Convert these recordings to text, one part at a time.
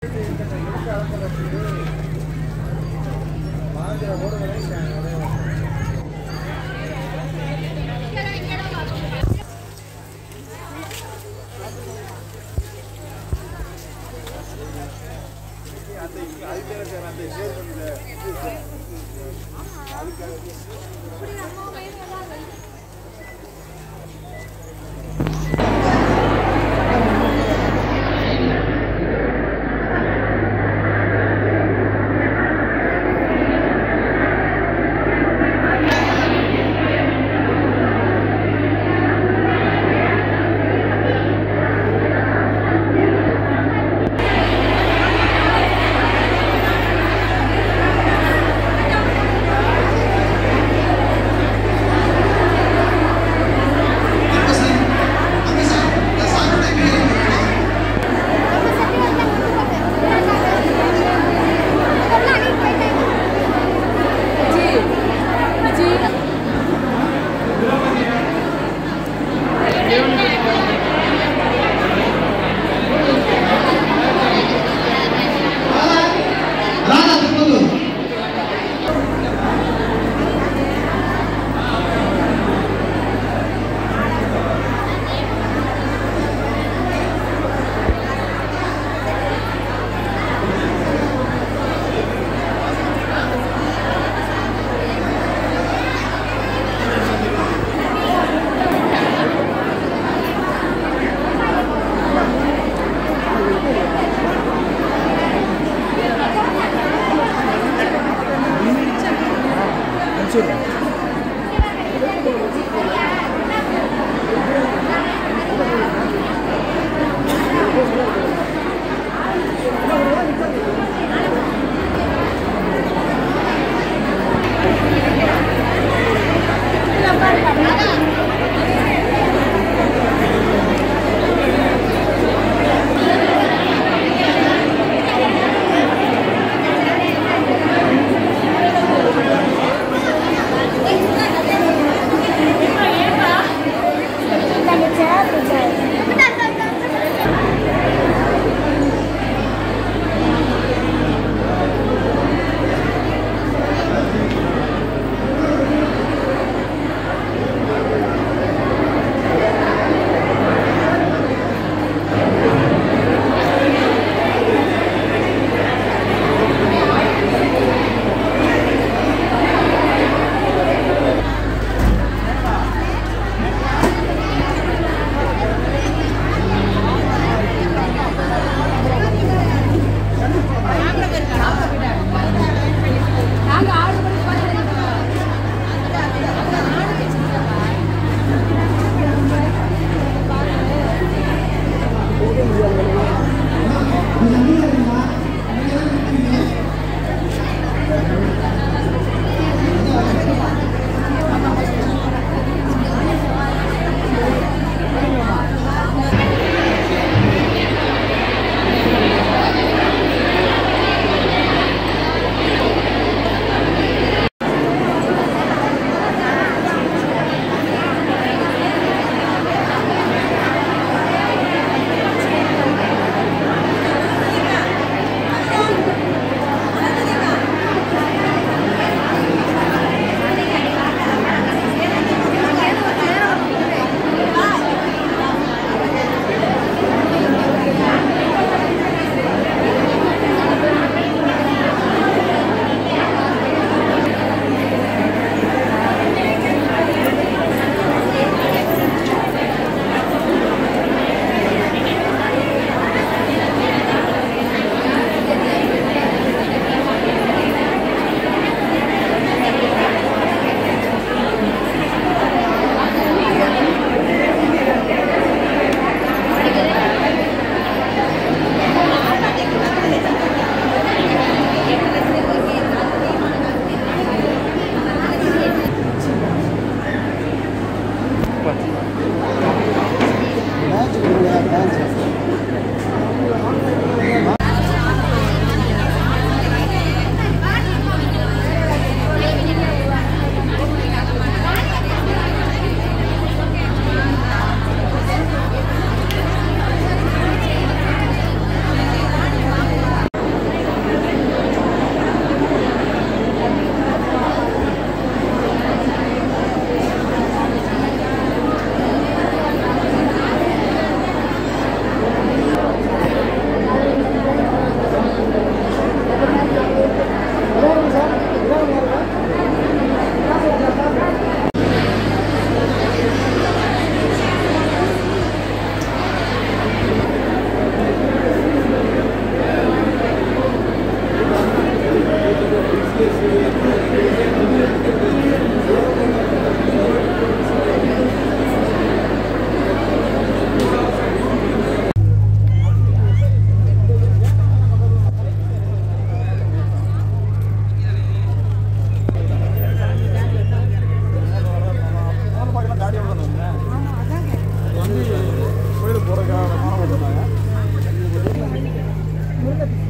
ஆ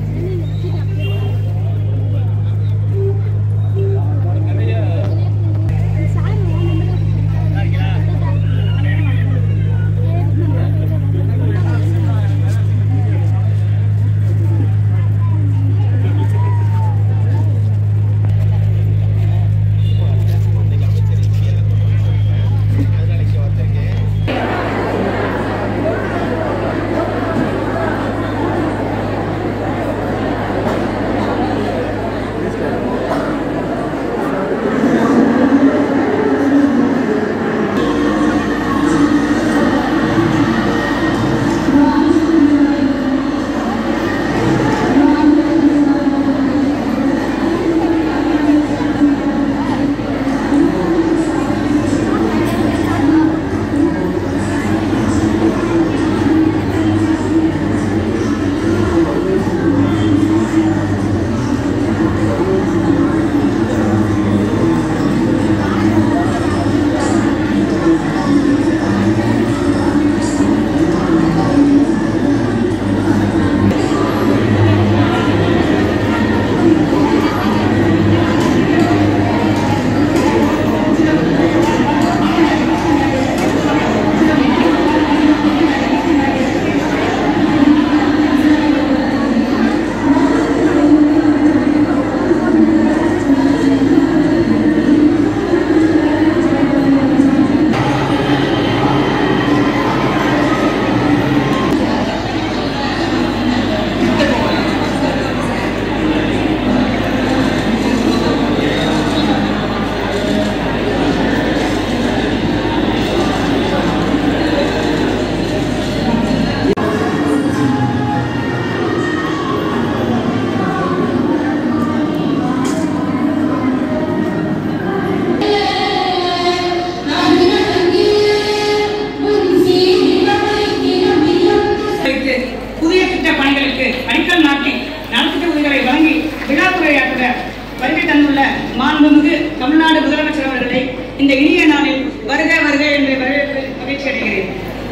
வைத்து புதிய திட்ட பணிகளுக்கு அடிக்கல் நாட்டி நலத்திட்ட உதவிகளை வழங்கி விழாத்துறையாற்ற வருகை தந்துள்ள மாண்புமிகு தமிழ்நாடு முதலமைச்சர் அவர்களை இந்த இனிய நாளில் வருக வருக என்று வரவேற்று மகிழ்ச்சி அடைகிறேன்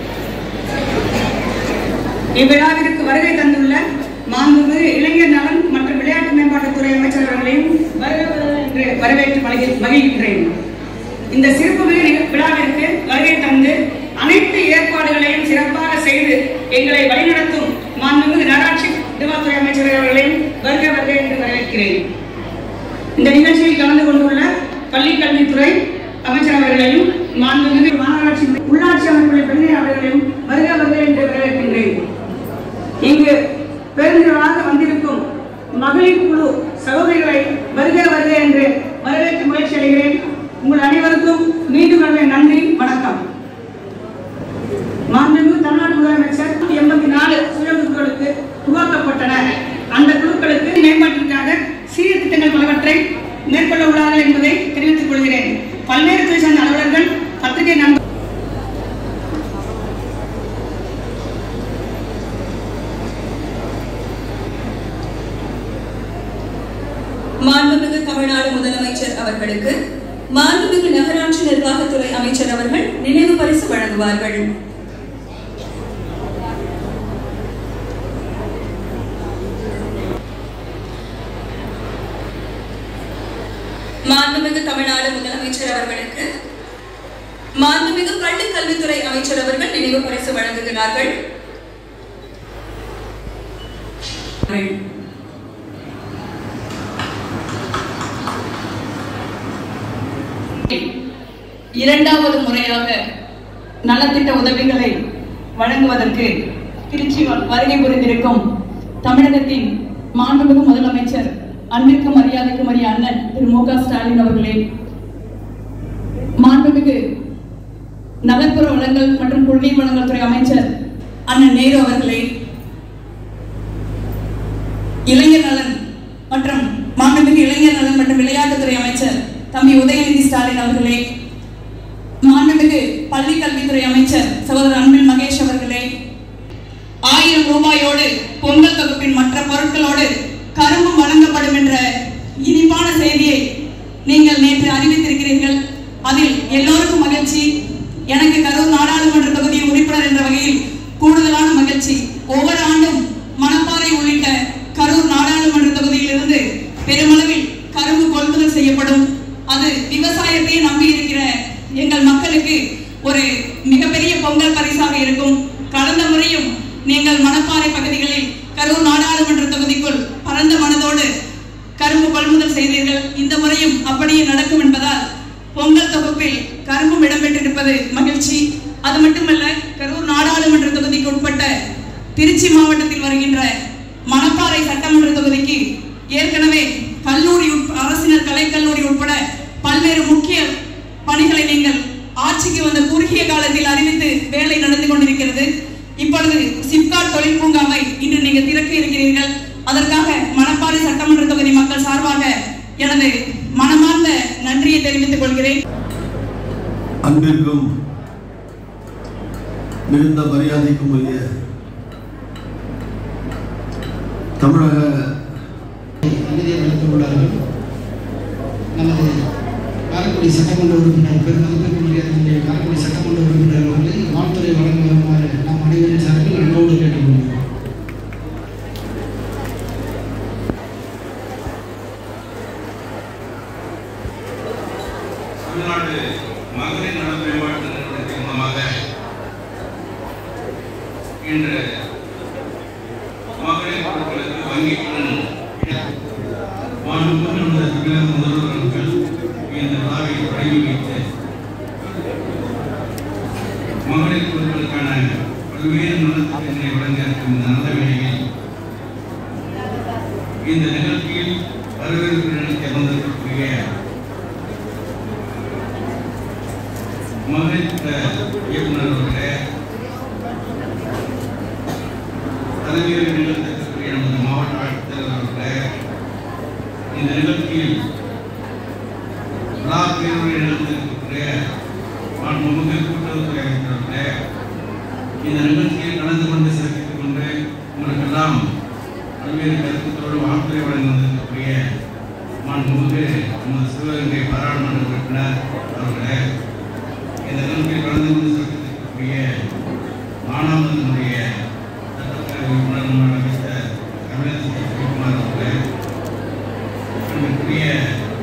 இவ்விழாவிற்கு வருகை தந்துள்ள மாண்புமிகு இளைஞர் நலன் மற்றும் விளையாட்டு மேம்பாட்டுத்துறை அமைச்சர் அவர்களையும் வருக வருக என்று வரவேற்று மகிழ்- மகிழ்கின்றேன் இந்த சிறப்பு மிகு நிக- விழாவிற்கு வருகை தந்து அனைத்து ஏற்பாடுகளையும் சிறப்பாக செய்து எங்களை வழிநடத்தும் மாண்புமிகு நகராட்சி நிர்வாகத்துறை அமைச்சர் அவர்களையும் வருக வருக என்று வரவேற்கிறேன் இந்த நிகழ்ச்சியில் கலந்து கொண்டுள்ள பள்ளி கல்வித்துறை அமைச்சர் அவர்களையும் மாண்புமிகு மாநகராட்சி உள்ளாட்சி அமைப்புகளின் பிரதிநிதி அவர்களையும் வருக வருக என்று வரவேற்கின்றேன் இங்கு பெருந்திரளாக வந்திருக்கும் மகளிர் குழு சகோதரிகளை வருக வருக என்று வரவேற்று முயற்சி அடைகிறேன் உங்கள் அனைவருக்கும் மீண்டும் ஒரு நன்றி வணக்கம் மாண்புமிகு தமிழ்நாடு முதலமைச்சர் எண்பத்தி நாலு சுய குழுக்களுக்கு உருவாக்கப்பட்டன அந்த குழுக்களுக்கு மேம்பாட்டிற்காக சீரிய திட்டங்கள் பலவற்றை மேற்கொள்ள உள்ளார்கள் என்பதை தெரிவித்துக் கொள்கிறேன் பல்வேறு துறை சார்ந்த அலுவலர்கள் பத்திரிகை நண்பர்கள் மாண்புமிகு தமிழ்நாடு முதலமைச்சர் அவர்களுக்கு மாண்புமிகு நகராட்சி நிர்வாகத்துறை அமைச்சர் அவர்கள் நினைவு பரிசு வழங்குவார்கள் மாண்புமிகு தமிழ்நாடு முதலமைச்சர் அவர்களுக்கு மாண்புமிகு பள்ளி கல்வித்துறை அமைச்சர் அவர்கள் நினைவு பரிசு வழங்குகிறார்கள் இரண்டாவது முறையாக நலத்திட்ட உதவிகளை வழங்குவதற்கு திருச்சி வ- வருகை புரிந்திருக்கும் தமிழகத்தின் மாண்புமிகு முதலமைச்சர் அன்பிற்கு மரியாதைக்கு மரிய அண்ணன் திரு மு க ஸ்டாலின் அவர்களே மாண்புமிகு நகர்ப்புற வளங்கள் மற்றும் குடிநீர் வழங்கல் துறை அமைச்சர் அண்ணன் நேரு அவர்களே இளைஞர் நலன் மற்றும் மாண்புமிகு இளைஞர் நலன் மற்றும் விளையாட்டுத்துறை அமைச்சர் தம்பி உதயநிதி ஸ்டாலின் அவர்களே மாண்புமிகு பள்ளி கல்வித்துறை அமைச்சர் சகோதரர் அன்பில் மகேஷ் அவர்களே ஆயிரம் ரூபாயோடு பொங்கல் தொகுப்பின் மற்ற பொருட்களோடு கரும்பும் வழங்கப்படும் என்ற இனிப்பான செய்தியை நீங்கள் நேற்று அறிவித்திருக்கிறீர்கள் அதில் எல்லோருக்கும் மகிழ்ச்சி எனக்கு கரூர் நாடாளுமன்ற தொகுதி உறுப்பினர் என்ற வகையில் கூடுதலான மகிழ்ச்சி ஒவ்வொரு ஆண்டும் மணப்பாறை உள்ளிட்ட கரூர் தொகுதிக்குள் பரந்த மனதோடு கரும்பு கொள்முதல் செய்தீர்கள் இந்த முறையும் அப்படியே நடக்கும் என்பதால் பொங்கல் தொகுப்பில் கரும்பும் இடம்பெற்றிருப்பது மகிழ்ச்சி அது மட்டுமல்ல கரூர் நாடாளுமன்ற தொகுதிக்கு உட்பட்ட திருச்சி மாவட்டத்தில் வருகின்ற மணப்பாறை சட்டமன்ற தொகுதிக்கு ஏற்கனவே கல்லூரி உட்ப- அரசினர் கலைக்கல்லூரி உட்பட பல்வேறு முக்கிய பணிகளை நீங்கள் ஆட்சிக்கு வந்த குறுகிய காலத்தில் அறிவித்து வேலை நடந்து கொண்டிருக்கிறது இப்பொழுது சிப்காட் தொழில் பூங்காவை இன்று நீங்கள் திறக்க இருக்கிறீர்கள் அதற்காக மணப்பாறை சட்டமன்ற தொகுதி மக்கள் சார்பாக எனது மனமார்ந்த நன்றியை தெரிவித்துக் கொள்கிறேன் அன்பிற்கும் மிகுந்த மரியாதைக்கும் உரிய தமிழக அமைதியை வளர்த்துள்ளார்கள் நமது காரைக்குடி சட்டமன்ற உறுப்பினர் பெருமதிப்பிற்கு மரியாதைக்குரிய காரைக்குடி சட்டமன்ற உறுப்பினர் அவர்களை வாழ்த்துறை வழங்க வருமாறு நாம் அனைவரின் சார்பில் அன்போடு கேட்டுக்கொள்கிறோம் தமிழ்நாடு மகளிர் நல மேம்பாட்டு நிறுவனத்தின் மூலமாக இன்று மகளிர் குழுக்களுக்கு வங்கி கடன் மாண்புமிகு நமது தமிழக முதல்வர் அவர்கள் இந்த விழாவை தொடங்கி வைத்து மகளிர் குழுக்களுக்கான பல்வேறு நலத்திட்டங்களை வழங்க இருக்கும் இந்த நல்ல வேளையில் இந்த நிகழ்ச்சியில் வரவேற்பு நிலைக்கு அமர்ந்திருக்கக்கூடிய மகளிர் திட்ட இயக்குனர் அவர்களே தலைமையில் நிகழ்த்திருக்கக்கூடிய நமது மாவட்ட ஆட்சித்தலைவர் அவர்களே இந்த நிகழ்ச்சியில் விழா பேருரை நிகழ்த்திருக்கக்கூடிய மாண்புமிகு கூட்டுறவுத்துறை அமைச்சர் அவர்களே இந்த நிகழ்ச்சியில் கலந்து கொண்டு சிறப்பித்துக் கொண்டு உங்களுக்கெல்லாம் பல்வேறு கருத்துக்களோடு வாழ்த்துறை வழங்கி வந்திருக்கக்கூடிய மாண்புமிகு நமது சிவகங்கை பாராளுமன்ற உறுப்பினர் அவர்களே இந்த நிகழ்ச்சியில் கலந்து கொண்டு சிறப்பித்திருக்கக்கூடிய மாணவர்களுடைய சட்டப்பேரவை உறுப்பினர் முன்னாள் அமைச்சர் தமிழக சிவகுமார் அவர்களே அன்பிற்குரிய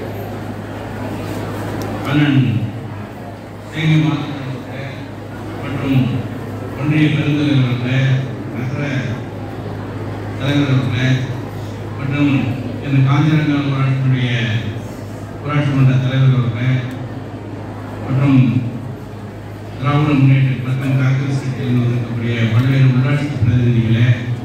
அண்ணன் சேகி மாதவன் அவர்களே மற்றும் ஒன்றிய பெருந்தலைவர் அவர்களே நகர தலைவர் அவர்களே மற்றும் இந்த காஞ்சிரங்கா ஊராட்சியினுடைய ஊராட்சி மன்ற தலைவர் அவர்களே மற்றும் திராவிட முன்னேற்ற கழகம் காங்கிரஸ் கட்சியில் இருக்கக்கூடிய பல்வேறு உள்ளாட்சி பிரதிநிதிகளே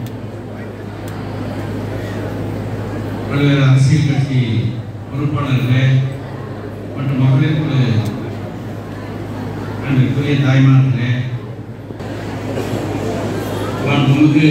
பல்வேறு அரசியல் கட்சி பொறுப்பாளர்களே மற்றும் மகளிர் குழு அன்பிற்குரிய தாய்மார்களே மாண்புமிகு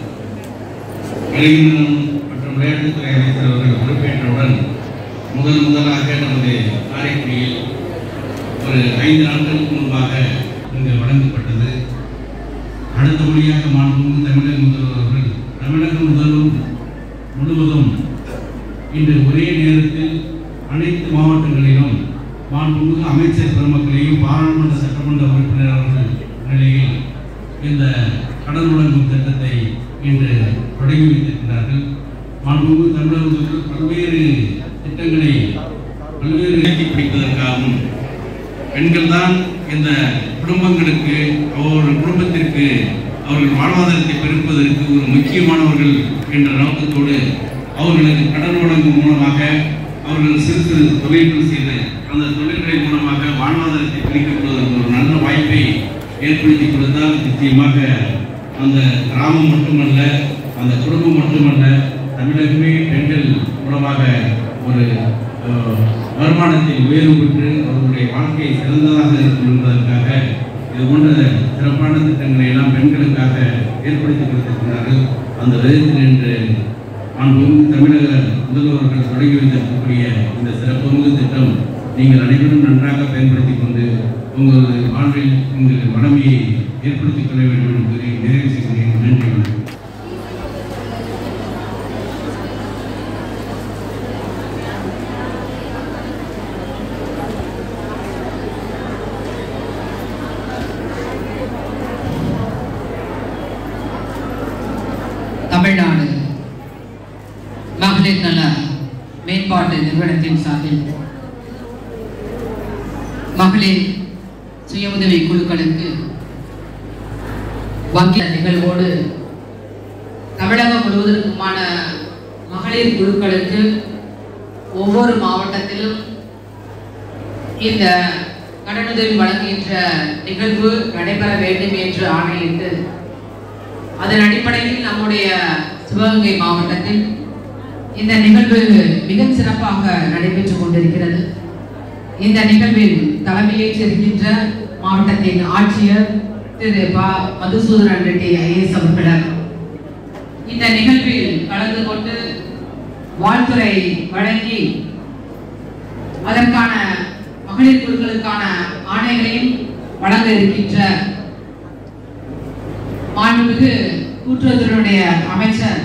இளைஞர் மற்றும் விளையாட்டுத்துறை அமைச்சர் அவர்கள் பொறுப்பேற்றவுடன் முதல் முதலாக நமது காரைக்குடியில் ஒரு ஐந்து நாட்களுக்கு முன்பாக இங்கு வழங்கப்பட்டது அடுத்தபடியாக மாண்புமிகு தமிழக முதல்வர் அவர்கள் தமிழக முதல்வர் முழுவதும் இன்று ஒரே நேரத்தில் அனைத்து மாவட்டங்களிலும் மாண்புமிகு அமைச்சர் பெருமக்களையும் பாராளுமன்ற சட்டமன்ற உறுப்பினர் அவர்கள் நிலையில் இந்த கடன் வழங்கும் திட்டத்தை இன்று தொடங்கி வைத்திருக்கிறார்கள் மாண்புமிகு தமிழக முதல்வர் பல்வேறு திட்டங்களை பல்வேறு நிறுத்தி பிடிப்பதற்காகவும் பெண்கள் தான் இந்த குடும்பங்களுக்கு அவர்கள் குடும்பத்திற்கு அவர்கள் வாழ்வாதாரத்தை பெருப்பதற்கு ஒரு முக்கியமானவர்கள் என்ற நோக்கத்தோடு அவர்களுக்கு கடன் வழங்கும் மூலமாக அவர்கள் சிறு சிறு தொழில்கள் செய்து அந்த தொழில்களின் மூலமாக வாழ்வாதாரத்தை பெருக்கிக் கொள்வதற்கு ஒரு நல்ல வாய்ப்பை ஏற்படுத்தி கொடுத்தால் நிச்சயமாக அந்த கிராமம் மட்டுமல்ல அந்த குடும்பம் மட்டுமல்ல தமிழகமே பெண்கள் மூலமாக ஒரு அஹ், வருமானத்தில் உயர்வு பெற்று அவர்களுடைய வாழ்க்கை சிறந்ததாக இருக்கும் என்பதற்காக இது போன்ற சிறப்பான திட்டங்களை எல்லாம் பெண்களுக்காக ஏற்படுத்தி கொடுத்திருக்கிறார்கள் அந்த விதத்தில் இன்று மாண்புமிகு தமிழக முதல்வர்கள் தொடங்கி வைத்திருக்கக்கூடிய இந்த சிறப்புமிகு திட்டம் நீங்கள் அனைவரும் நன்றாக பயன்படுத்திக் கொண்டு உங்களது வாழ்வில் உங்கள் வளமையை ஏற்படுத்திக் கொள்ள வேண்டும் என்று கூறி நிறைவு செய்கிறேன் நன்றி வணக்கம் தமிழ்நாடு மகளிர் நல மேம்பாட்டு நிறுவனத்தின் சார்பில் மகளிர் சுய உதவி குழுக்களுக்கு வங்கி நிகழ்வோடு தமிழகம் முழுவதற்குமான மகளிர் குழுக்களுக்கு ஒவ்வொரு மாவட்டத்திலும் இந்த கடனுதவி வழங்குகின்ற நிகழ்வு நடைபெற வேண்டும் என்று ஆணையிட்டு அதன் அடிப்படையில் நம்முடைய சிவகங்கை மாவட்டத்தில் இந்த நிகழ்வு மிக சிறப்பாக நடைபெற்றுக் கொண்டிருக்கிறது இந்த நிகழ்வில் தலைமையேற்றிருக்கின்ற மாவட்டத்தின் ஆட்சியர் திரு ப மதுசூதனன் ரெட்டி ஐஏஎஸ் அவர்கள் இந்த நிகழ்வில் கலந்து கொண்டு வாழ்த்துறை வழங்கி அதற்கான மகளிர் குழுக்களுக்கான ஆணைகளையும் வழங்க இருக்கின்ற மாண்புமிகு கூட்டுறவுத்துறையுடைய அமைச்சர்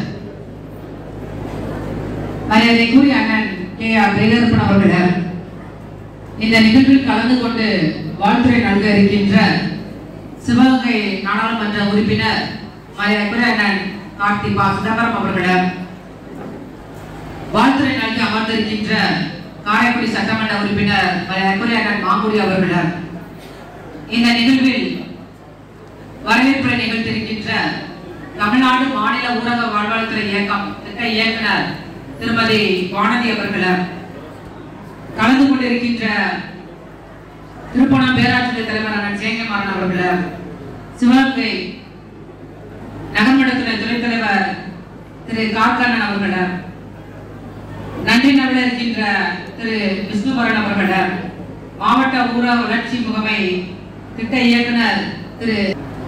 மரியாதைக்குரிய அண்ணன் கே ஆர் வேலரப்பன் அவர்கள் இந்த நிகழ்வில் கலந்து கொண்டு வாழ்த்துறை நல்க இருக்கின்ற சிவகங்கை நாடாளுமன்ற உறுப்பினர் மரியாதைக்குரிய அண்ணன் கார்த்தி பா சிதம்பரம் அவர்கள் வாழ்த்துறை நல்கி அமர்ந்திருக்கின்ற காரைக்குடி சட்டமன்ற உறுப்பினர் மரியாதைக்குரிய அண்ணன் மாங்குடி அவர்கள் இந்த நிகழ்வில் வரவேற்புரை நிகழ்த்திருக்கின்ற தமிழ்நாடு மாநில ஊரக வாழ்வாதாரத்துறை இயக்கம் திட்ட இயக்குனர் திருமதி வானதி அவர்கள் கலந்து கொண்டிருக்கின்ற திருப்பணம் பேராட்சி தலைவர் அண்ணன் சேங்கமாறன் அவர்கள் சிவகங்கை நகர்மன்றத்துறை துணைத் தலைவர் திரு காக்கண்ணன் அவர்கள் நன்றி நடுவில் இருக்கின்ற திரு விஷ்ணுவரன் அவர்கள் மாவட்ட ஊரக வளர்ச்சி முகமை திட்ட இயக்குனர் திரு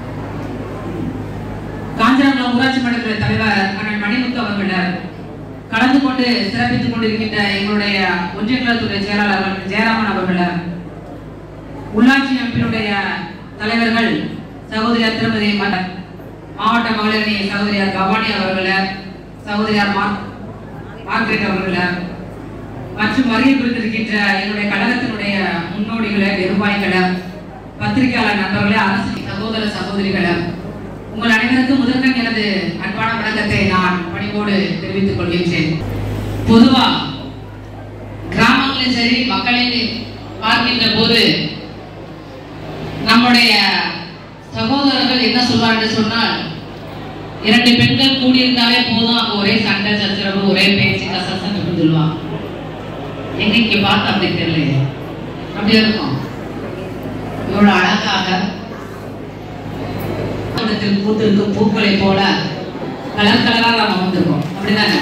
காஞ்சிரங்குளம் ஊராட்சி மன்றத்துறை தலைவர் அண்ணன் மணிமுத்து அவர்கள் கலந்து கொண்டு சிறப்பித்துக் கொண்டிருக்கின்ற எங்களுடைய ஒன்றிய நலத்துறை செயலாளர் அண்ணன் ஜெயராமன் அவர்கள் உள்ளாட்சி அமைப்பினுடைய தலைவர்கள் சகோதரியார் திருமதி ம- மாவட்ட மகளிரணி சகோதரியார் பவானி அவர்கள் சகோதரியார் மா- மார்க்ரெட் அவர்கள் மற்றும் வருகை புரிந்திருக்கின்ற எங்களுடைய கழகத்தினுடைய முன்னோடிகளை நிர்வாகிகளை பத்திரிகையாளர் நண்பர்களே அரசு சகோதர சகோதரிகளை உங்கள் அனைவருக்கும் முதற்கண் எனது அன்பான வணக்கத்தை நான் பணிவோடு தெரிவித்துக் கொள்கின்றேன் பொதுவா கிராமங்களிலும் சரி மக்களின் பார்க்கின்ற போது நம்முடைய சகோதரர்கள் என்ன சொல்வார்கள் சொன்னால் இரண்டு பெண்கள் கூடியிருந்தாலே போதும் அங்க ஒரே சண்டை சச்சரவு ஒரே பேச்சு கசசன்னு சொல்லுவாங்க எங்க இங்க பார்த்து அப்படி தெரியல அப்படி இருக்கும் இவ்வளவு அழகாக தோட்டத்தில் பூத்திருக்கும் பூக்களை போல கலர் கலரா நம்ம வந்திருக்கோம் அப்படிதானே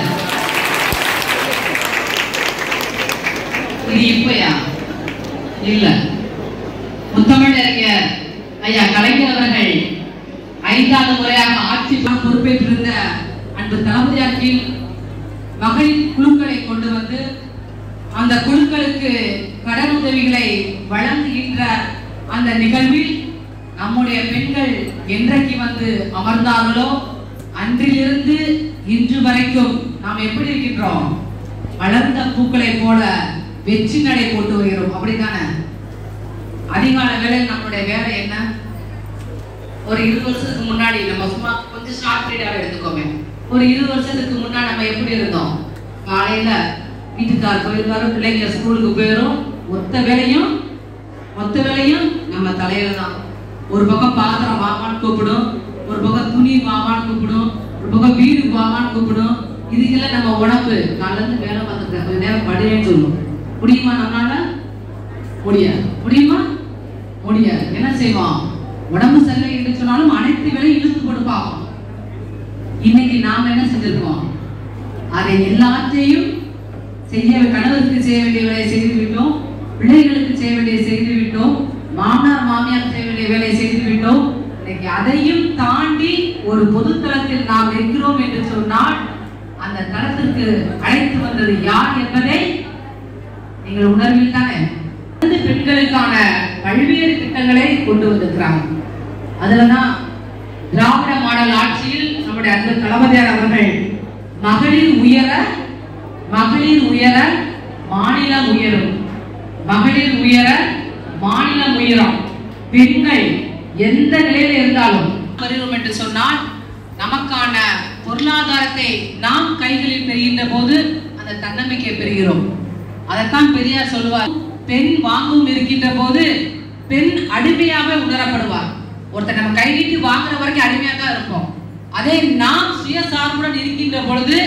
இது இப்பயா இல்ல முத்தமிழ் அறிஞர் ஐயா கலைஞர் அவர்கள் ஐந்தாவது முறையாக ஆட்சி பொறுப்பேற்றிருந்த அன்பு தளபதியார் கீழ் மகளிர் குழுக்களை கொண்டு வந்து அந்த குழுக்களுக்கு கடன் உதவிகளை வழங்குகின்ற அந்த நிகழ்வில் நம்முடைய பெண்கள் என்றைக்கு வந்து அமர்ந்தார்களோ அன்றிலிருந்து இன்று வரைக்கும் நாம் எப்படி இருக்கின்றோம் வளர்ந்த பூக்களை போல வெற்றி நடை போட்டு வருகிறோம் அப்படித்தானே அதிகால வேளையில் நம்மளுடைய வேலை என்ன ஒரு இருபது வருஷத்துக்கு முன்னாடி நம்ம சும்மா கொஞ்சம் ஷார்ட் பீரியடாக எடுத்துக்கோங்க ஒரு இருபது வருஷத்துக்கு முன்னாடி நம்ம எப்படி இருந்தோம் காலையில வீட்டுக்கார் போயிருவாரு பிள்ளைங்க ஸ்கூலுக்கு போயிடும் மொத்த வேலையும் மொத்த வேலையும் நம்ம தலையில தான் ஒரு பக்கம் பாத்திரம் வாமான்னு கூப்பிடும் ஒரு பக்கம் துணி வாமான்னு கூப்பிடும் ஒரு பக்கம் வீடு வாமான்னு கூப்பிடும் இதுக்கெல்லாம் நம்ம உடம்பு காலையில இருந்து வேலை பார்த்துக்க கொஞ்ச நேரம் படுவேன்னு சொல்லும் முடியுமா நம்மளால முடியாது முடியுமா முடியாது என்ன செய்வோம் உடம்பு சரியில்லை என்று சொன்னாலும் அனைத்து வேலையும் இழுத்து போட்டு பார்ப்போம் இன்னைக்கு நாம என்ன செஞ்சிருக்கோம் அதை எல்லாத்தையும் செய்ய கணவருக்கு செய்ய வேண்டிய வேலையை செய்து விட்டோம் பிள்ளைகளுக்கு செய்ய வேண்டிய செய்து விட்டோம் மாமனார் மாமியார் செய்ய வேண்டிய வேலையை செய்து விட்டோம் இன்னைக்கு அதையும் தாண்டி ஒரு பொது தளத்தில் நாம் இருக்கிறோம் என்று சொன்னால் அந்த தளத்திற்கு அழைத்து வந்தது யார் என்பதை நீங்கள் உணர்வில் தானே வந்து பெண்களுக்கான பல்வேறு திட்டங்களை கொண்டு வந்திருக்கிறாங்க அதுலதான் திராவிட மாடல் ஆட்சியில் நம்முடைய அன்பு தளபதியார் அவர்கள் மகளிர் உயர மகளிர் உயர மாநிலம் உயரும் மகளிர் உயர மாநிலம் உயரும் பெண்கள் எந்த நிலையில இருந்தாலும் வருகிறோம் என்று சொன்னால் நமக்கான பொருளாதாரத்தை நாம் கைகளில் பெறுகின்ற போது அந்த தன்னம்பிக்கை பெறுகிறோம் அதைத்தான் பெரியார் சொல்லுவார் பெண் வாங்கவும் இருக்கின்ற போது பெண் அடிமையாக உணரப்படுவார் ஒருத்தர் நம்ம கை நீட்டி வாங்குற வரைக்கும் அடிமையாக தான் இருப்போம் அதே நாம் சுயசார்புடன் இருக்கின்ற பொழுது அந்த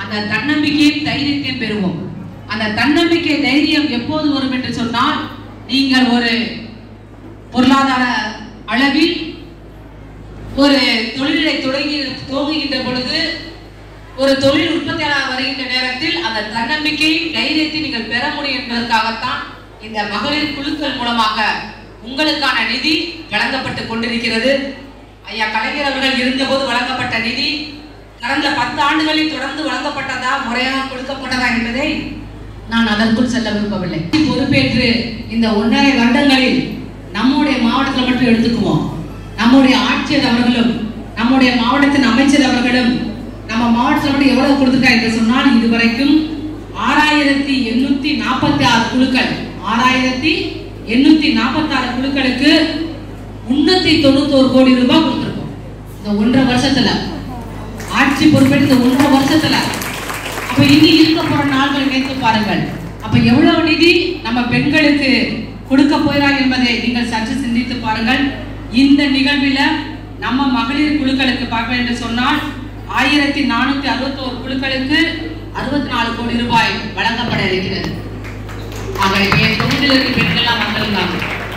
அந்த தன்னம்பிக்கையும் தைரியத்தையும் பெறுவோம் அந்த தன்னம்பிக்கை தைரியம் எப்போது வரும் என்று சொன்னால் நீங்கள் ஒரு பொருளாதார அளவில் ஒரு தொழிலை தொடங்கி துவங்குகின்ற பொழுது ஒரு தொழில் உற்பத்தியாளர் வருகின்ற நேரத்தில் அந்த தன்னம்பிக்கை தைரியத்தை நீங்கள் பெற முடியும் என்பதற்காகத்தான் இந்த மகளிர் குழுக்கள் மூலமாக உங்களுக்கான நிதி வழங்கப்பட்டு கொண்டிருக்கிறது ஐயா கலைஞர் அவர்கள் இருந்தபோது வழங்கப்பட்ட நிதி கடந்த பத்து ஆண்டுகளில் தொடர்ந்து வழங்கப்பட்டதா முறையாக கொடுக்கப்பட்டதா என்பதை நான் அதற்குள் செல்ல விரும்பவில்லை பொறுப்பேற்று இந்த ஒன்றரை வருடங்களில் நம்முடைய மாவட்டத்தில் மட்டும் எடுத்துக்குவோம் நம்முடைய ஆட்சியர் அவர்களும் நம்முடைய மாவட்டத்தின் அமைச்சர் அவர்களும் நம்ம மாவட்டத்தில் மட்டும் எவ்வளவு கொடுத்துருக்காங்க என்று சொன்னால் இதுவரைக்கும் ஆறாயிரத்தி எண்ணூத்தி நாற்பத்தி ஆறு குழுக்கள் ஆறாயிரத்தி எண்ணூத்தி நாற்பத்தி ஆறு குழுக்களுக்கு முன்னூத்தி தொண்ணூத்தோரு கோடி ரூபாய் கொடுத்துருக்கோம் இந்த ஒன்றரை வருஷத்துல ஆட்சி பொறுப்பேற்று இந்த ஒன்றரை வருஷத்துல அப்ப இனி இருக்க போற நாட்கள் நினைத்து பாருங்கள் அப்ப எவ்வளவு நிதி நம்ம பெண்களுக்கு கொடுக்க போகிறார் என்பதை நீங்கள் சற்று சிந்தித்து பாருங்கள் இந்த நிகழ்வில நம்ம மகளிர் குழுக்களுக்கு பார்க்க என்று சொன்னால் ஆயிரத்தி நானூத்தி அறுபத்தோரு குழுக்களுக்கு அறுபத்தி நாலு கோடி ரூபாய் வழங்கப்பட இருக்கிறது ஆக என் தொகுதியில் இருக்க பெண்கள்லாம் வந்திருந்தாங்க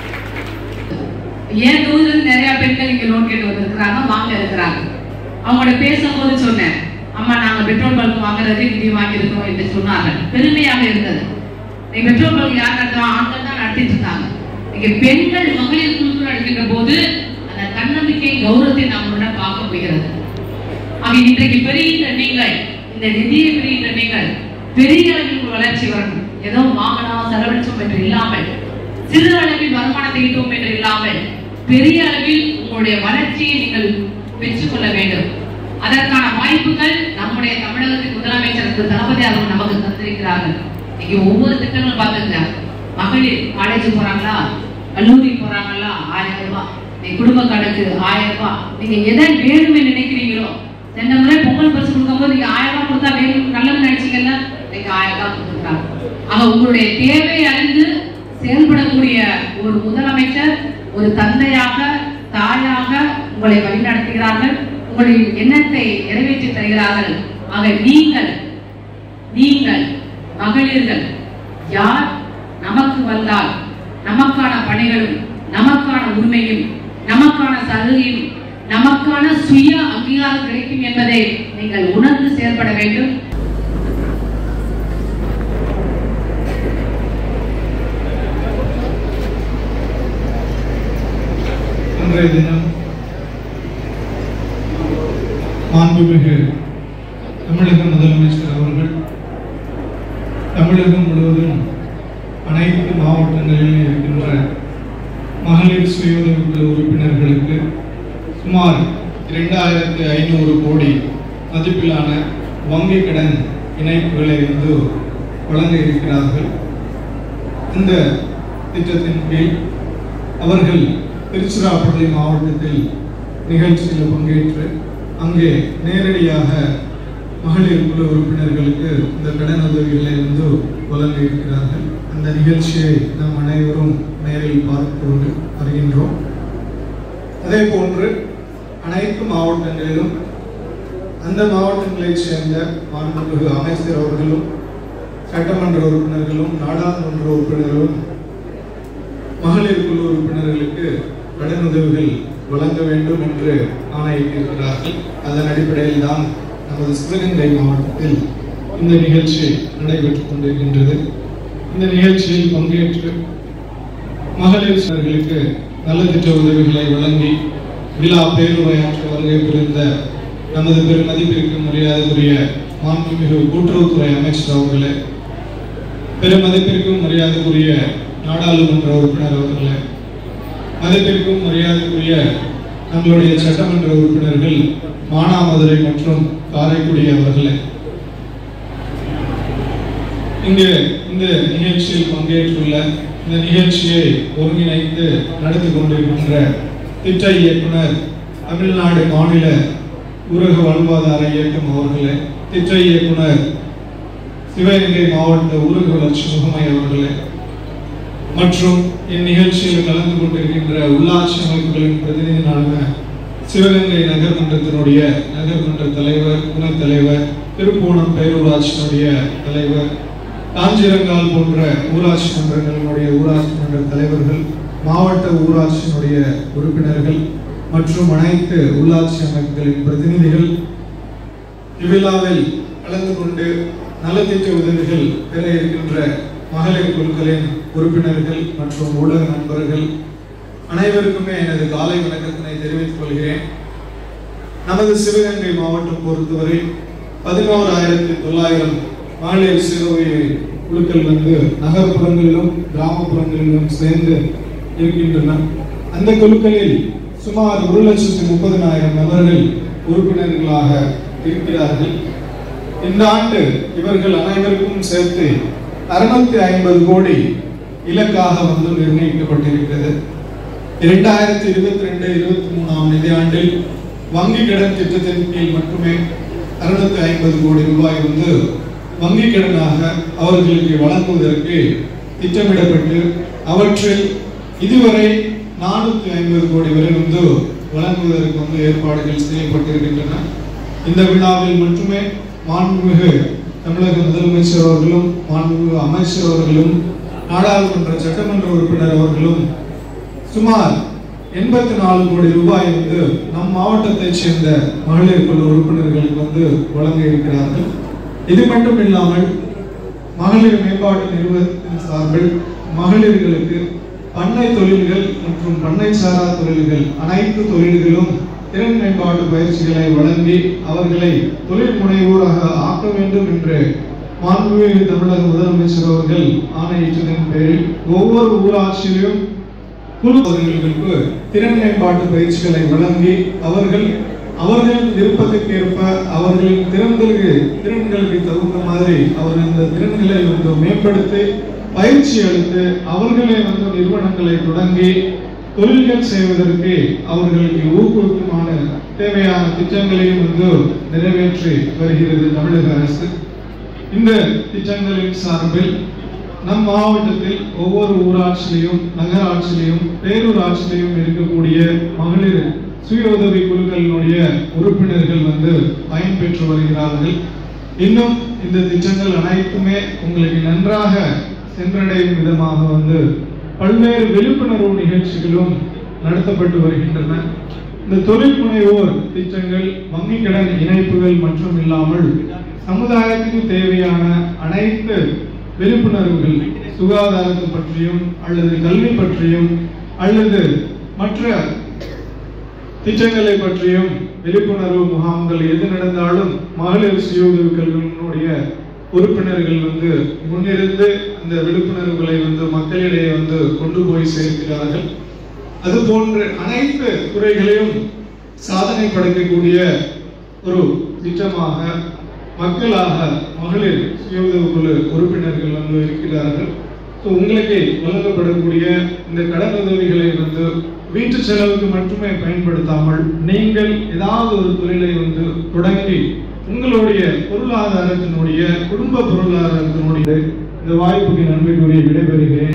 என் தொகுதியில் நிறைய பெண்கள் இங்க லோன் கேட்டு வந்திருக்கிறாங்க வாங்க இருக்கிறாங்க அவங்களோட பேசும்போது சொன்னேன் அம்மா நாங்க பெட்ரோல் பல்க் வாங்குறதுக்கு நிதி வாங்கியிருக்கிறோம் என்று சொன்னார்கள் பெருமையாக இருந்தது நீ பெட்ரோல் பல்க் யார் நடத்துவா ஆண்கள் தான் நடத்திட்டு இருந்தாங்க நீங்க பெண்கள் மகளிர் குழுக்கள் நடக்கின்ற போது அந்த தன்னம்பிக்கை கௌரவத்தை நம்மளுடன் பார்க்க போகிறது ஆக இன்றைக்கு பெறுகின்ற நீங்கள் இந்த நிதியை பெறுகின்ற நீங்கள் பெரிய அளவில் ஒரு வளர்ச்சி வரணும் ஏதோ வாங்கலாம் செலவழிச்சோம் என்று இல்லாமல் சிறு அளவில் வருமானத்தை ஈட்டோம் என்று இல்லாமல் பெரிய அளவில் உங்களுடைய வளர்ச்சியை நீங்கள் பெற்றுக்கொள்ள வேண்டும் அதற்கான வாய்ப்புகள் நம்முடைய தமிழகத்தின் முதலமைச்சர் திரு தளபதி அவர்கள் நமக்கு தந்திருக்கிறார்கள் இன்னைக்கு ஒவ்வொரு திட்டங்களும் பார்த்துங்க மகளிர் காலேஜ் போறாங்களா கல்லூரி போறாங்களா ஆயிரம் ரூபாய் நீ குடும்ப கணக்கு ஆயிரம் ரூபாய் நீங்க எதை வேணும்னு நினைக்கிறீங்களோ சென்ற முறை பொங்கல் பரிசு கொடுக்கும்போது நீங்க ஆயிரம் ரூபாய் கொடுத்தா வேணும் நல்லது நினைச்சீங்கல்ல நீங்க ஆயிரம் ரூபாய் கொடுத்துருக்காங்க ஆக உங்களுடைய தேவை அறிந்து செயல்படக்கூடிய ஒரு முதலமைச்சர் ஒரு தந்தையாக தாயாக உங்களை வழிநடத்துகிறார்கள் உங்களுடைய எண்ணத்தை நிறைவேற்றி தருகிறார்கள் ஆக நீங்கள் நீங்கள் மகளிர்கள் யார் நமக்கு வந்தால் நமக்கான பணிகளும் நமக்கான உரிமையும் நமக்கான சலுகையும் நமக்கான சுய அங்கீகாரம் கிடைக்கும் என்பதை நீங்கள் உணர்ந்து செயல்பட வேண்டும் இன்றைய தினம் மாண்புமிகு தமிழக முதலமைச்சர் அவர்கள் தமிழகம் முழுவதும் அனைத்து மாவட்டங்களிலும் இருக்கின்ற மகளிர் சுய உதவிக்குழு உறுப்பினர்களுக்கு சுமார் இரண்டாயிரத்து ஐநூறு கோடி மதிப்பிலான வங்கி கடன் இணைப்புகளை வந்து வழங்க இருக்கிறார்கள் இந்த திட்டத்தின் கீழ் அவர்கள் திருச்சிராப்பள்ளி மாவட்டத்தில் நிகழ்ச்சியில் பங்கேற்று அங்கே நேரடியாக மகளிர் குழு உறுப்பினர்களுக்கு இந்த கடன் உதவிகளை வந்து வழங்க இருக்கிறார்கள் அந்த நிகழ்ச்சியை நாம் அனைவரும் நேரில் பார்த்து கொண்டு வருகின்றோம் அதே போன்று அனைத்து மாவட்டங்களிலும் அந்த மாவட்டங்களைச் சேர்ந்த மாண்புமிகு அமைச்சர் அவர்களும் சட்டமன்ற உறுப்பினர்களும் நாடாளுமன்ற உறுப்பினர்களும் மகளிர் குழு உறுப்பினர்களுக்கு கடன் உதவிகள் வழங்க வேண்டும் என்று ஆணையிட்டிருக்கிறார்கள் அதன் அடிப்படையில் தான் நமது சிவகங்கை மாவட்டத்தில் இந்த நிகழ்ச்சி நடைபெற்றுக் கொண்டிருக்கின்றது இந்த நிகழ்ச்சியில் பங்கேற்று மகளிர் சிலர்களுக்கு நலத்திட்ட உதவிகளை வழங்கி விழா பேருரையாற்ற வருகை புரிந்த நமது பெருமதிப்பிற்கு மரியாதைக்குரிய மாண்புமிகு கூட்டுறவுத்துறை அமைச்சர் அவர்களே பெருமதிப்பிற்கும் மரியாதைக்குரிய நாடாளுமன்ற உறுப்பினர் அவர்களே மதிப்பிற்கும் மரியாதைக்குரிய நம்மளுடைய சட்டமன்ற உறுப்பினர்கள் மானாமதுரை மற்றும் காரைக்குடி அவர்களே இங்கு இந்த நிகழ்ச்சியில் பங்கேற்றுள்ள இந்த நிகழ்ச்சியை ஒருங்கிணைத்து நடத்தி கொண்டிருக்கின்ற திட்ட இயக்குனர் தமிழ்நாடு மாநில ஊரக வாழ்வாதார இயக்கம் அவர்களே திட்ட இயக்குனர் சிவகங்கை மாவட்ட ஊரக வளர்ச்சி முகமை அவர்களே மற்றும் இந்நிகழ்ச்சியில் கலந்து கொண்டிருக்கின்ற உள்ளாட்சி அமைப்புகளின் பிரதிநிதிகளான சிவகங்கை நகர்மன்றத்தினுடைய நகர்மன்ற தலைவர் துணைத் தலைவர் திருப்போணம் பேரூராட்சியினுடைய தலைவர் காஞ்சிரங்கால் போன்ற ஊராட்சி மன்றங்களினுடைய ஊராட்சி மன்ற தலைவர்கள் மாவட்ட ஊராட்சியினுடைய உறுப்பினர்கள் மற்றும் அனைத்து உள்ளாட்சி அமைப்புகளின் பிரதிநிதிகள் இவ்விழாவில் கலந்து கொண்டு நலத்திட்ட உதவிகள் பெற இருக்கின்ற மகளிர் குழுக்களின் உறுப்பினர்கள் மற்றும் ஊடக நண்பர்கள் அனைவருக்குமே எனது காலை வணக்கத்தினை தெரிவித்துக் கொள்கிறேன் நமது சிவகங்கை மாவட்டம் பொறுத்தவரை பதினோராயிரத்தி தொள்ளாயிரம் மகளிர் சிறுவை குழுக்கள் வந்து நகர்ப்புறங்களிலும் கிராமப்புறங்களிலும் சேர்ந்து இருக்கின்றன அந்த குழுக்களில் சுமார் ஒரு லட்சத்தி முப்பதினாயிரம் நபர்கள் உறுப்பினர்களாக இருக்கிறார்கள் இந்த ஆண்டு இவர்கள் அனைவருக்கும் சேர்த்து அறுநூத்தி ஐம்பது கோடி இலக்காக வந்து நிர்ணயிக்கப்பட்டிருக்கிறது இரண்டாயிரத்தி இருபத்தி ரெண்டு இருபத்தி மூணாம் நிதியாண்டில் வங்கி கடன் திட்டத்தின் கீழ் மட்டுமே அறுநூத்தி ஐம்பது கோடி ரூபாய் வந்து வங்கி கடனாக அவர்களுக்கு வழங்குவதற்கு திட்டமிடப்பட்டு அவற்றில் இதுவரை நானூத்தி ஐம்பது கோடி வரை வந்து வழங்குவதற்கு வந்து ஏற்பாடுகள் செய்யப்பட்டிருக்கின்றன இந்த விழாவில் மட்டுமே மாண்புமிகு தமிழக முதலமைச்சர் அவர்களும் மாண்புமிகு அமைச்சர் அவர்களும் நாடாளுமன்ற சட்டமன்ற உறுப்பினர் அவர்களும் சுமார் எண்பத்தி நாலு கோடி ரூபாய் வந்து நம் மாவட்டத்தைச் சேர்ந்த மகளிர் குழு உறுப்பினர்களுக்கு வந்து வழங்க இருக்கிறார்கள் இது மட்டும் இல்லாமல் மகளிர் மேம்பாட்டு நிறுவனத்தின் சார்பில் மகளிர்களுக்கு பண்ணை தொழில்கள் மற்றும் பண்ணை சாரா தொழில்கள் அனைத்து தொழில்களும் திறன் மேம்பாட்டு பயிற்சிகளை வழங்கி அவர்களை தொழில் முனைவோராக ஆக்க வேண்டும் என்று மாண்புமிகு தமிழக முதலமைச்சர் அவர்கள் ஆணையிட்டதன் பேரில் ஒவ்வொரு ஊராட்சியிலும் குழு அவர்களுக்கு திறன் மேம்பாட்டு பயிற்சிகளை வழங்கி அவர்கள் அவர்களின் விருப்பத்துக்கேற்ப அவர்களின் திறன்களுக்கு திறன்களுக்கு தகுந்த மாதிரி அவர்கள் இந்த திறன்களை வந்து மேம்படுத்தி பயிற்சி அளித்து அவர்களே வந்து நிறுவனங்களை தொடங்கி தொழில்கள் செய்வதற்கு அவர்களுக்கு ஊக்குவிக்குமான தேவையான திட்டங்களையும் வந்து நிறைவேற்றி வருகிறது தமிழக அரசு இந்த திட்டங்களின் சார்பில் நம் மாவட்டத்தில் ஒவ்வொரு ஊராட்சியிலும் நகராட்சியிலும் பேரூராட்சியிலும் இருக்கக்கூடிய மகளிர் சுய உதவி குழுக்களினுடைய உறுப்பினர்கள் வந்து பயன்பெற்று வருகிறார்கள் இன்னும் இந்த திட்டங்கள் அனைத்துமே உங்களுக்கு நன்றாக சென்றடையும் விதமாக வந்து பல்வேறு விழிப்புணர்வு நிகழ்ச்சிகளும் நடத்தப்பட்டு வருகின்றன இந்த தொழில் முனைவோர் திட்டங்கள் வங்கி கடன் இணைப்புகள் மற்றும் இல்லாமல் சமுதாயத்துக்கு தேவையான அனைத்து விழிப்புணர்வுகள் சுகாதாரத்தை பற்றியும் அல்லது கல்வி பற்றியும் அல்லது மற்ற திட்டங்களை பற்றியும் விழிப்புணர்வு முகாம்கள் எது நடந்தாலும் மகளிர் சுய உதவிகளுடைய உறுப்பினர்கள் வந்து முன்னிருந்து அந்த விழிப்புணர்வுகளை வந்து மக்களிடையே வந்து கொண்டு போய் சேர்க்கிறார்கள் அது போன்ற அனைத்து துறைகளையும் சாதனை படைக்கக்கூடிய ஒரு திட்டமாக மக்களாக மகளிர் சுய உதவிக்குழு உறுப்பினர்கள் வந்து இருக்கிறார்கள் ஸோ உங்களுக்கு வழங்கப்படக்கூடிய இந்த கடன் உதவிகளை வந்து வீட்டு செலவுக்கு மட்டுமே பயன்படுத்தாமல் நீங்கள் ஏதாவது ஒரு தொழிலை வந்து தொடங்கி உங்களுடைய பொருளாதாரத்தினுடைய குடும்ப பொருளாதாரத்தினுடைய இந்த வாய்ப்புக்கு நன்மை கூறிய விடைபெறுகிறேன்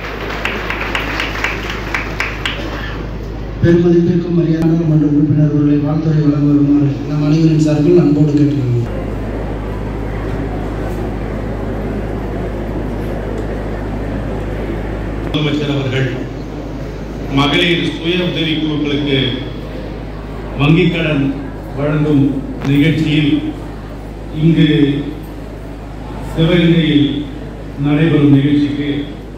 பெருமதிப்பிற்கும் மரியாதை மன்ற உறுப்பினர் அவர்களை வாழ்த்துறை வழங்க வருமாறு நம் அனைவரின் சார்பில் அன்போடு கேட்டுக்கொள்கிறோம் முதலமைச்சர் அவர்கள் மகளிர் சுய உதவி குழுக்களுக்கு வங்கிக் கடன் வழங்கும் நிகழ்ச்சியில் இங்கு சிவகங்கையில் நடைபெறும் நிகழ்ச்சிக்கு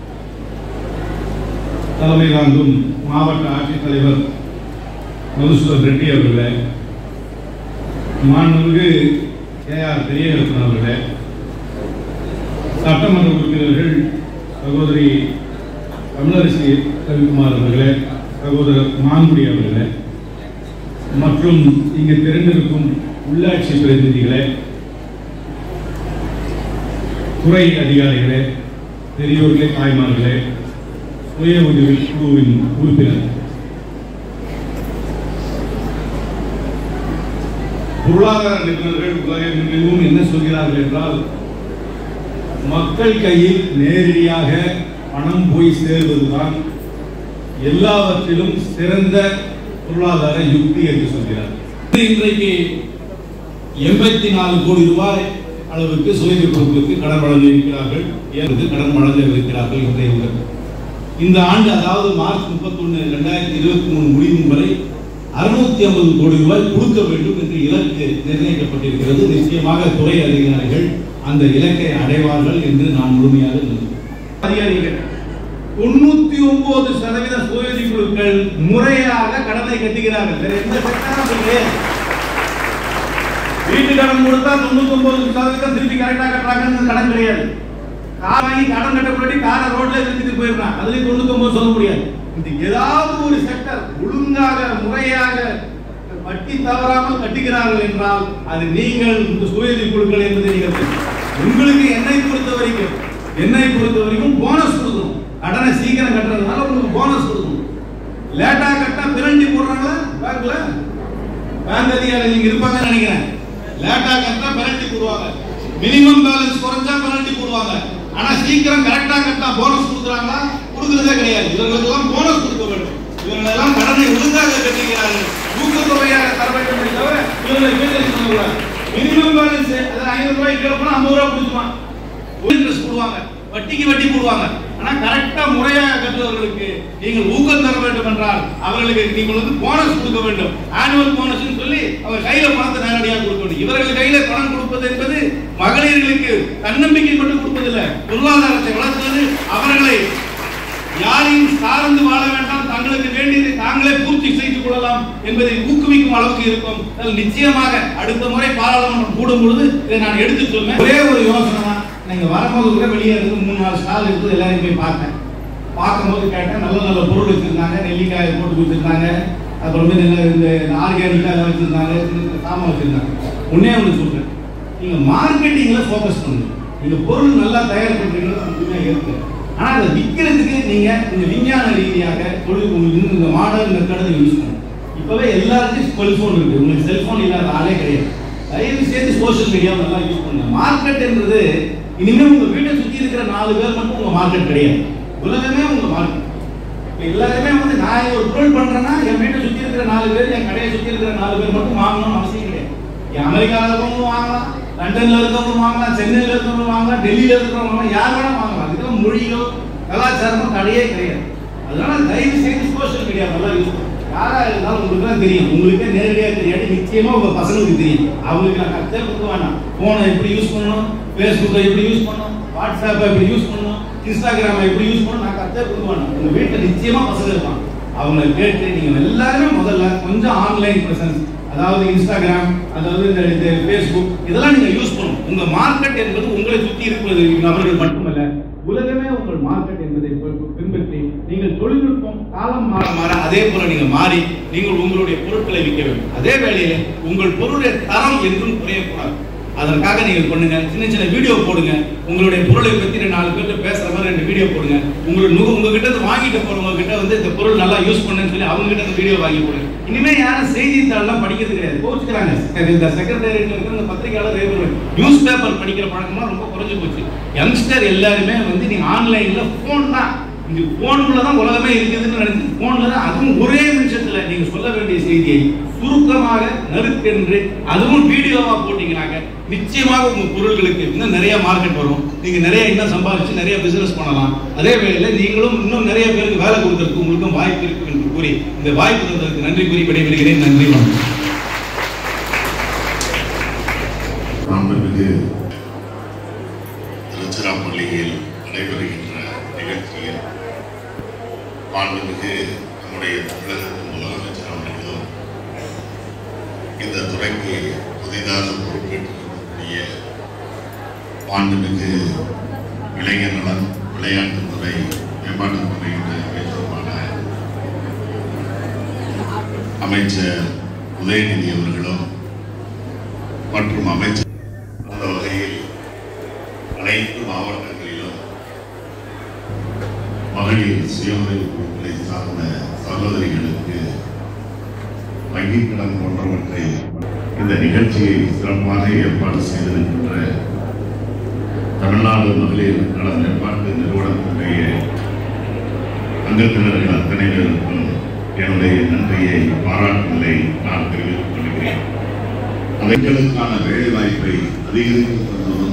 தலைமை தாங்கும் மாவட்ட ஆட்சித்தலைவர் மதுசூதன் ரெட்டி அவர்களே மாண்புமிகு கே ஆர் பெரியகருப்பன் அவர்களே சட்டமன்ற உறுப்பினர்கள் சகோதரி தமிழரசி ரவிக்குமார் அவர்களே சகோதரர் மாங்குடி அவர்களே மற்றும் இங்கு திரண்டிருக்கும் உள்ளாட்சி பிரதிநிதிகளே துறை அதிகாரிகளே பெரியோர்களே தாய்மார்களே சுய உதவி குழுவின் உறுப்பினர் பொருளாதார நிபுணர்கள் உலகெங்கிலும் என்ன சொல்கிறார்கள் என்றால் மக்கள் கையில் நேரடியாக பணம் போய் சேர்வதுதான் எல்லாவற்றிலும் சிறந்த பொருளாதார யுக்தி என்று சொல்கிறார் இன்றைக்கு எண்பத்தி நாலு கோடி ரூபாய் அளவுக்கு சுயதி குழுக்களுக்கு கடன் வழங்க இருக்கிறார்கள் ஏழுக்கு கடன் வழங்க இருக்கிறார்கள் இன்றைய முதல் இந்த ஆண்டு அதாவது மார்ச் முப்பத்தொன்னு ரெண்டாயிரத்தி இருபத்தி மூணு முடியும் வரை அறுநூத்தி ஐம்பது கோடி ரூபாய் கொடுக்க வேண்டும் என்று இலக்கு நிர்ணயிக்கப்பட்டிருக்கிறது நிச்சயமாக துறை அதிகாரிகள் அந்த இலக்கை அடைவார்கள் என்று நான் முழுமையாக நம்புகிறேன். அதிகாரிகள் தொண்ணூத்தி ஒன்பது சதவீத சுயதி குழுக்கள் முறையாக கடனை கட்டுகிறார்கள் வேற எந்த செக்டாரும் கிடையாது வீட்டு கடன் கொடுத்தா தொண்ணூத்தி ஒன்பது சதவீதம் திருப்பி கரெக்டா கட்டுறாங்கன்னு கடன் கிடையாது கார் வாங்கி கடன் கட்ட முன்னாடி காரை ரோட்ல நிறுத்திட்டு போயிடுறான் அதுலயும் தொண்ணூத்தி ஒன்பது சொல்ல முடியாது இந்த ஏதாவது ஒரு செக்டர் ஒழுங்காக முறையாக வட்டி தவறாமல் கட்டுகிறார்கள் என்றால் அது நீங்கள் இந்த சுயதி குழுக்கள் என்பதை நீங்கள் தெரிந்து- உங்களுக்கு என்னை பொறுத்த வரைக்கும் என்னை பொறுத்த வரைக்கும் போனஸ் கொடுக்கணும் கடனை சீக்கிரம் கட்டுறதுனால உங்களுக்கு போனஸ் கொடுக்கணும் லேட்டா கட்டா பினல்டி போடுறாங்களா பேங்க்ல பேங்க் அதிகாரி நீங்க இருப்பாங்கன்னு நினைக்கிறேன் லேட்டா கட்டா பெனல்டி போடுவாங்க மினிமம் பேலன்ஸ் குறைஞ்சா பெனல்டி போடுவாங்க ஆனா சீக்கிரம் கரெக்டா கட்டா போனஸ் கொடுக்குறாங்களா கொடுக்கறதே கிடையாது இவர்களுக்கெல்லாம் போனஸ் கொடுக்க வேண்டும் இவர்கள் எல்லாம் கடனை ஒழுங்காக கட்டுகிறார்கள் ஊக்கத்தொகையாக தர வேண்டும் தவிர இவர்களை பேசி சொல்லக்கூடாது மினிமம் பேலன்ஸ் அதாவது ஐநூறு ரூபாய் கீழே போனா ஐம்பது ரூபாய் கொடுத்துருவான் இன்ட்ரெஸ்ட் போடுவாங்க வட்டிக்கு வட்டி போடுவாங்க ஆனா கரெக்டா முறையாக கட்டுறவர்களுக்கு நீங்கள் ஊக்கம் தர வேண்டும் என்றால் அவர்களுக்கு நீங்கள் வந்து போனஸ் கொடுக்க வேண்டும் ஆனுவல் போனஸ் சொல்லி அவர் கையில பணத்தை நேரடியாக கொடுக்க வேண்டும் இவர்கள் கையில பணம் கொடுப்பது என்பது மகளிர்களுக்கு தன்னம்பிக்கை மட்டும் கொடுப்பதில்லை பொருளாதாரத்தை வளர்த்துவது அவர்களை யாரையும் சார்ந்து வாழ வேண்டாம் தங்களுக்கு வேண்டியதை தாங்களே பூர்த்தி செய்து கொள்ளலாம் என்பதை ஊக்குவிக்கும் அளவுக்கு இருக்கும் அதில் நிச்சயமாக அடுத்த முறை பாராளுமன்றம் கூடும் பொழுது இதை நான் எடுத்து சொல்றேன் ஒரே ஒரு யோசனை தான் நீங்க வரும்போது கூட வெளியே இருந்து மூணு நாலு ஸ்டால் இருக்குது எல்லாரையும் போய் பார்த்தேன் பார்க்கும்போது கேட்டேன் நல்ல நல்ல பொருள் வச்சிருந்தாங்க நெல்லிக்காய் போட்டு கொடுத்துருந்தாங்க அப்புறம் வந்து நல்ல இந்த ஆர்கானிக்காக எல்லாம் வச்சிருந்தாங்க சின்ன சின்ன சாமான் வச்சிருந்தாங்க ஒன்னே ஒன்று சொல்றேன் நீங்க மார்க்கெட்டிங்ல ஃபோக்கஸ் பண்ணுங்க நீங்க பொருள் நல்லா தயார் பண்றீங்களோ அது உண்மையாக இருக்கு ஆனா அதை விற்கிறதுக்கு நீங்க இந்த விஞ்ஞான ரீதியாக தொழில் உங்களுக்கு இந்த மாடர்ன் மெத்தடை நீங்க யூஸ் பண்ணணும் இப்பவே எல்லாருக்கும் செல்போன் இருக்கு உங்களுக்கு செல்போன் இல்லாத ஆளே கிடையாது தயவு செய்து சோஷியல் மீடியா நல்லா யூஸ் பண்ணுங்க மார்க்கெட் என்றது இனிமே உங்க வீட்டை சுத்தி இருக்கிற நாலு பேர் மட்டும் உங்க மார்க்கெட் கிடையாது உலகமே உங்க மார்க்கெட் இப்ப எல்லாருமே வந்து நான் ஒரு பொருள் பண்றேன்னா என் வீட்டை சுத்தி இருக்கிற நாலு பேர் என் கடையை சுத்தி இருக்கிற நாலு பேர் மட்டும் வாங்கணும்னு அவசியம் கிடையாது என் அமெரிக்கால இருக்கவங்களும் வாங்கலாம் லண்டன்ல இருக்கவங்களும் வாங்கலாம் சென்னையில இருக்கவங்களும் வாங்கலாம் டெல்லியில இருக்கிறவங்க வாங்கலாம் யார் வேணா வாங்கலாம் அதுக்கெல்லாம் மொழியோ கலாச்சாரமோ தடையே கிடையாது அதனால தயவு செய்து சோஷியல் மீடியா நல்லா யூஸ் பண்ணுங்க யாரா இருந்தாலும் உங்களுக்கு தான் தெரியும் உங்களுக்கே நேரடியாக தெரியாது நிச்சயமா உங்க பசங்களுக்கு தெரியும் அவங்களுக்கு நான் கத்தே கொடுக்க வேண்டாம் போனை எப்படி யூஸ் பண்ணணும் ஃபேஸ்புக்கை எப்படி யூஸ் பண்ணணும் வாட்ஸ்அப்பை எப்படி யூஸ் பண்ணணும் இன்ஸ்டாகிராமை எப்படி யூஸ் பண்ணணும் நான் கத்தே கொடுக்க வேண்டாம் உங்க வீட்டில் நிச்சயமா பசங்க இருப்பாங்க அவங்களை கேட்டு நீங்க எல்லாருமே முதல்ல கொஞ்சம் ஆன்லைன் பிரசன்ஸ் அதாவது இன்ஸ்டாகிராம் அதாவது இந்த இந்த ஃபேஸ்புக் இதெல்லாம் நீங்க யூஸ் பண்ணணும் உங்க மார்க்கெட் என்பது உங்களை சுற்றி இருப்பது நபர்கள் மட்டுமல்ல உலகமே உங்கள் மார்க்கெட் என்பதை பி- பின்பற்றி நீங்கள் தொழில்நுட்பம் காலம் மாற மாற அதே போல நீங்க மாறி நீங்கள் உங்களுடைய பொருட்களை விற்க வேண்டும் அதே வேளையில உங்கள் பொருளுடைய தரம் என்றும் குறையக்கூடாது அதற்காக நீங்கள் பண்ணுங்க சின்ன சின்ன வீடியோ போடுங்க உங்களுடைய பொருளை பத்தி ரெண்டு நாலு பேர்ட்ட பேசுற மாதிரி ரெண்டு வீடியோ போடுங்க உங்களுக்கு நுக- உங்ககிட்ட இருந்து வாங்கிட்டு போறவங்க கிட்ட வந்து இந்த பொருள் நல்லா யூஸ் பண்ணுன்னு சொல்லி அவங்க கிட்ட இருந்து வீடியோ வாங்கி போடுங்க இனிமே யாரும் செய்தித்தாள்லாம் படிக்கிறது கிடையாது கோச்சுக்கிறாங்க இந்த செக்ரட்டேரியட்ல இருக்கிற இந்த பத்திரிகையாளர் நியூஸ் பேப்பர் படிக்கிற பழக்கம்லாம் ரொம்ப குறைஞ்சு போச்சு யங்ஸ்டர் எல்லாருமே வந்து நீங்க ஆன்லைன்ல போன் தான் இந்த போனுக்குள்ள தான் உலகமே இருக்குதுன்னு நினைச்சு போன்ல தான் அதுவும் ஒரே நிமிஷத்துல நீங்க சொல்ல வேண்டிய செய்தியை சுருக்கமாக நறுக்கென்று அதுவும் வீடியோவா போட்டீங்கன்னாங்க நிச்சயமாக உங்க பொருட்களுக்கு இன்னும் நிறைய மார்க்கெட் வரும் நீங்க நிறைய இன்னும் சம்பாதிச்சு நிறைய பிசினஸ் பண்ணலாம் அதே வேளையில நீங்களும் இன்னும் நிறைய பேருக்கு வேலை கொடுக்கறதுக்கு உங்களுக்கும் வாய்ப்பு இருக்கு என்று கூறி இந்த வாய்ப்பு தந்ததற்கு நன்றி கூறி விடைபெறுகிறேன் நன்றி வணக்கம் மாண்புமிகு திருச்சிராப்பள்ளியில் நடைபெறுகின்ற நிகழ்ச்சியில் மாண்புமிகு நம்முடைய தமிழகத்தின் முதலமைச்சர் அவர்களும் இந்த துறைக்கு புதிதாக பொறுப்பேற்றிருக்கக்கூடிய மாண்புமிகு இளைஞர் நலன் விளையாட்டுத்துறை மேம்பாட்டுத்துறையினுடைய அமைச்சருமான அமைச்சர் உதயநிதி அவர்களும் மற்றும் அமைச்சர் அந்த வகையில் அனைத்து மாவட்டங்களிலும் மகளிர் சுய உதவி குழுக்களை சார்ந்த சகோதரிகளுக்கு வங்கி கடன் போன்றவற்றை இந்த நிகழ்ச்சியை சிறப்பாக ஏற்பாடு செய்திருக்கின்ற தமிழ்நாடு மகளிர் நல மேம்பாட்டு நிறுவனத்தினுடைய அங்கத்தினர்கள் அத்தனை பேருக்கும் என்னுடைய நன்றியை பாராட்டுதலை நான் தெரிவித்துக் கொள்கிறேன் அவைகளுக்கான வேலை வாய்ப்பை அதிகரித்து தந்த ஒரு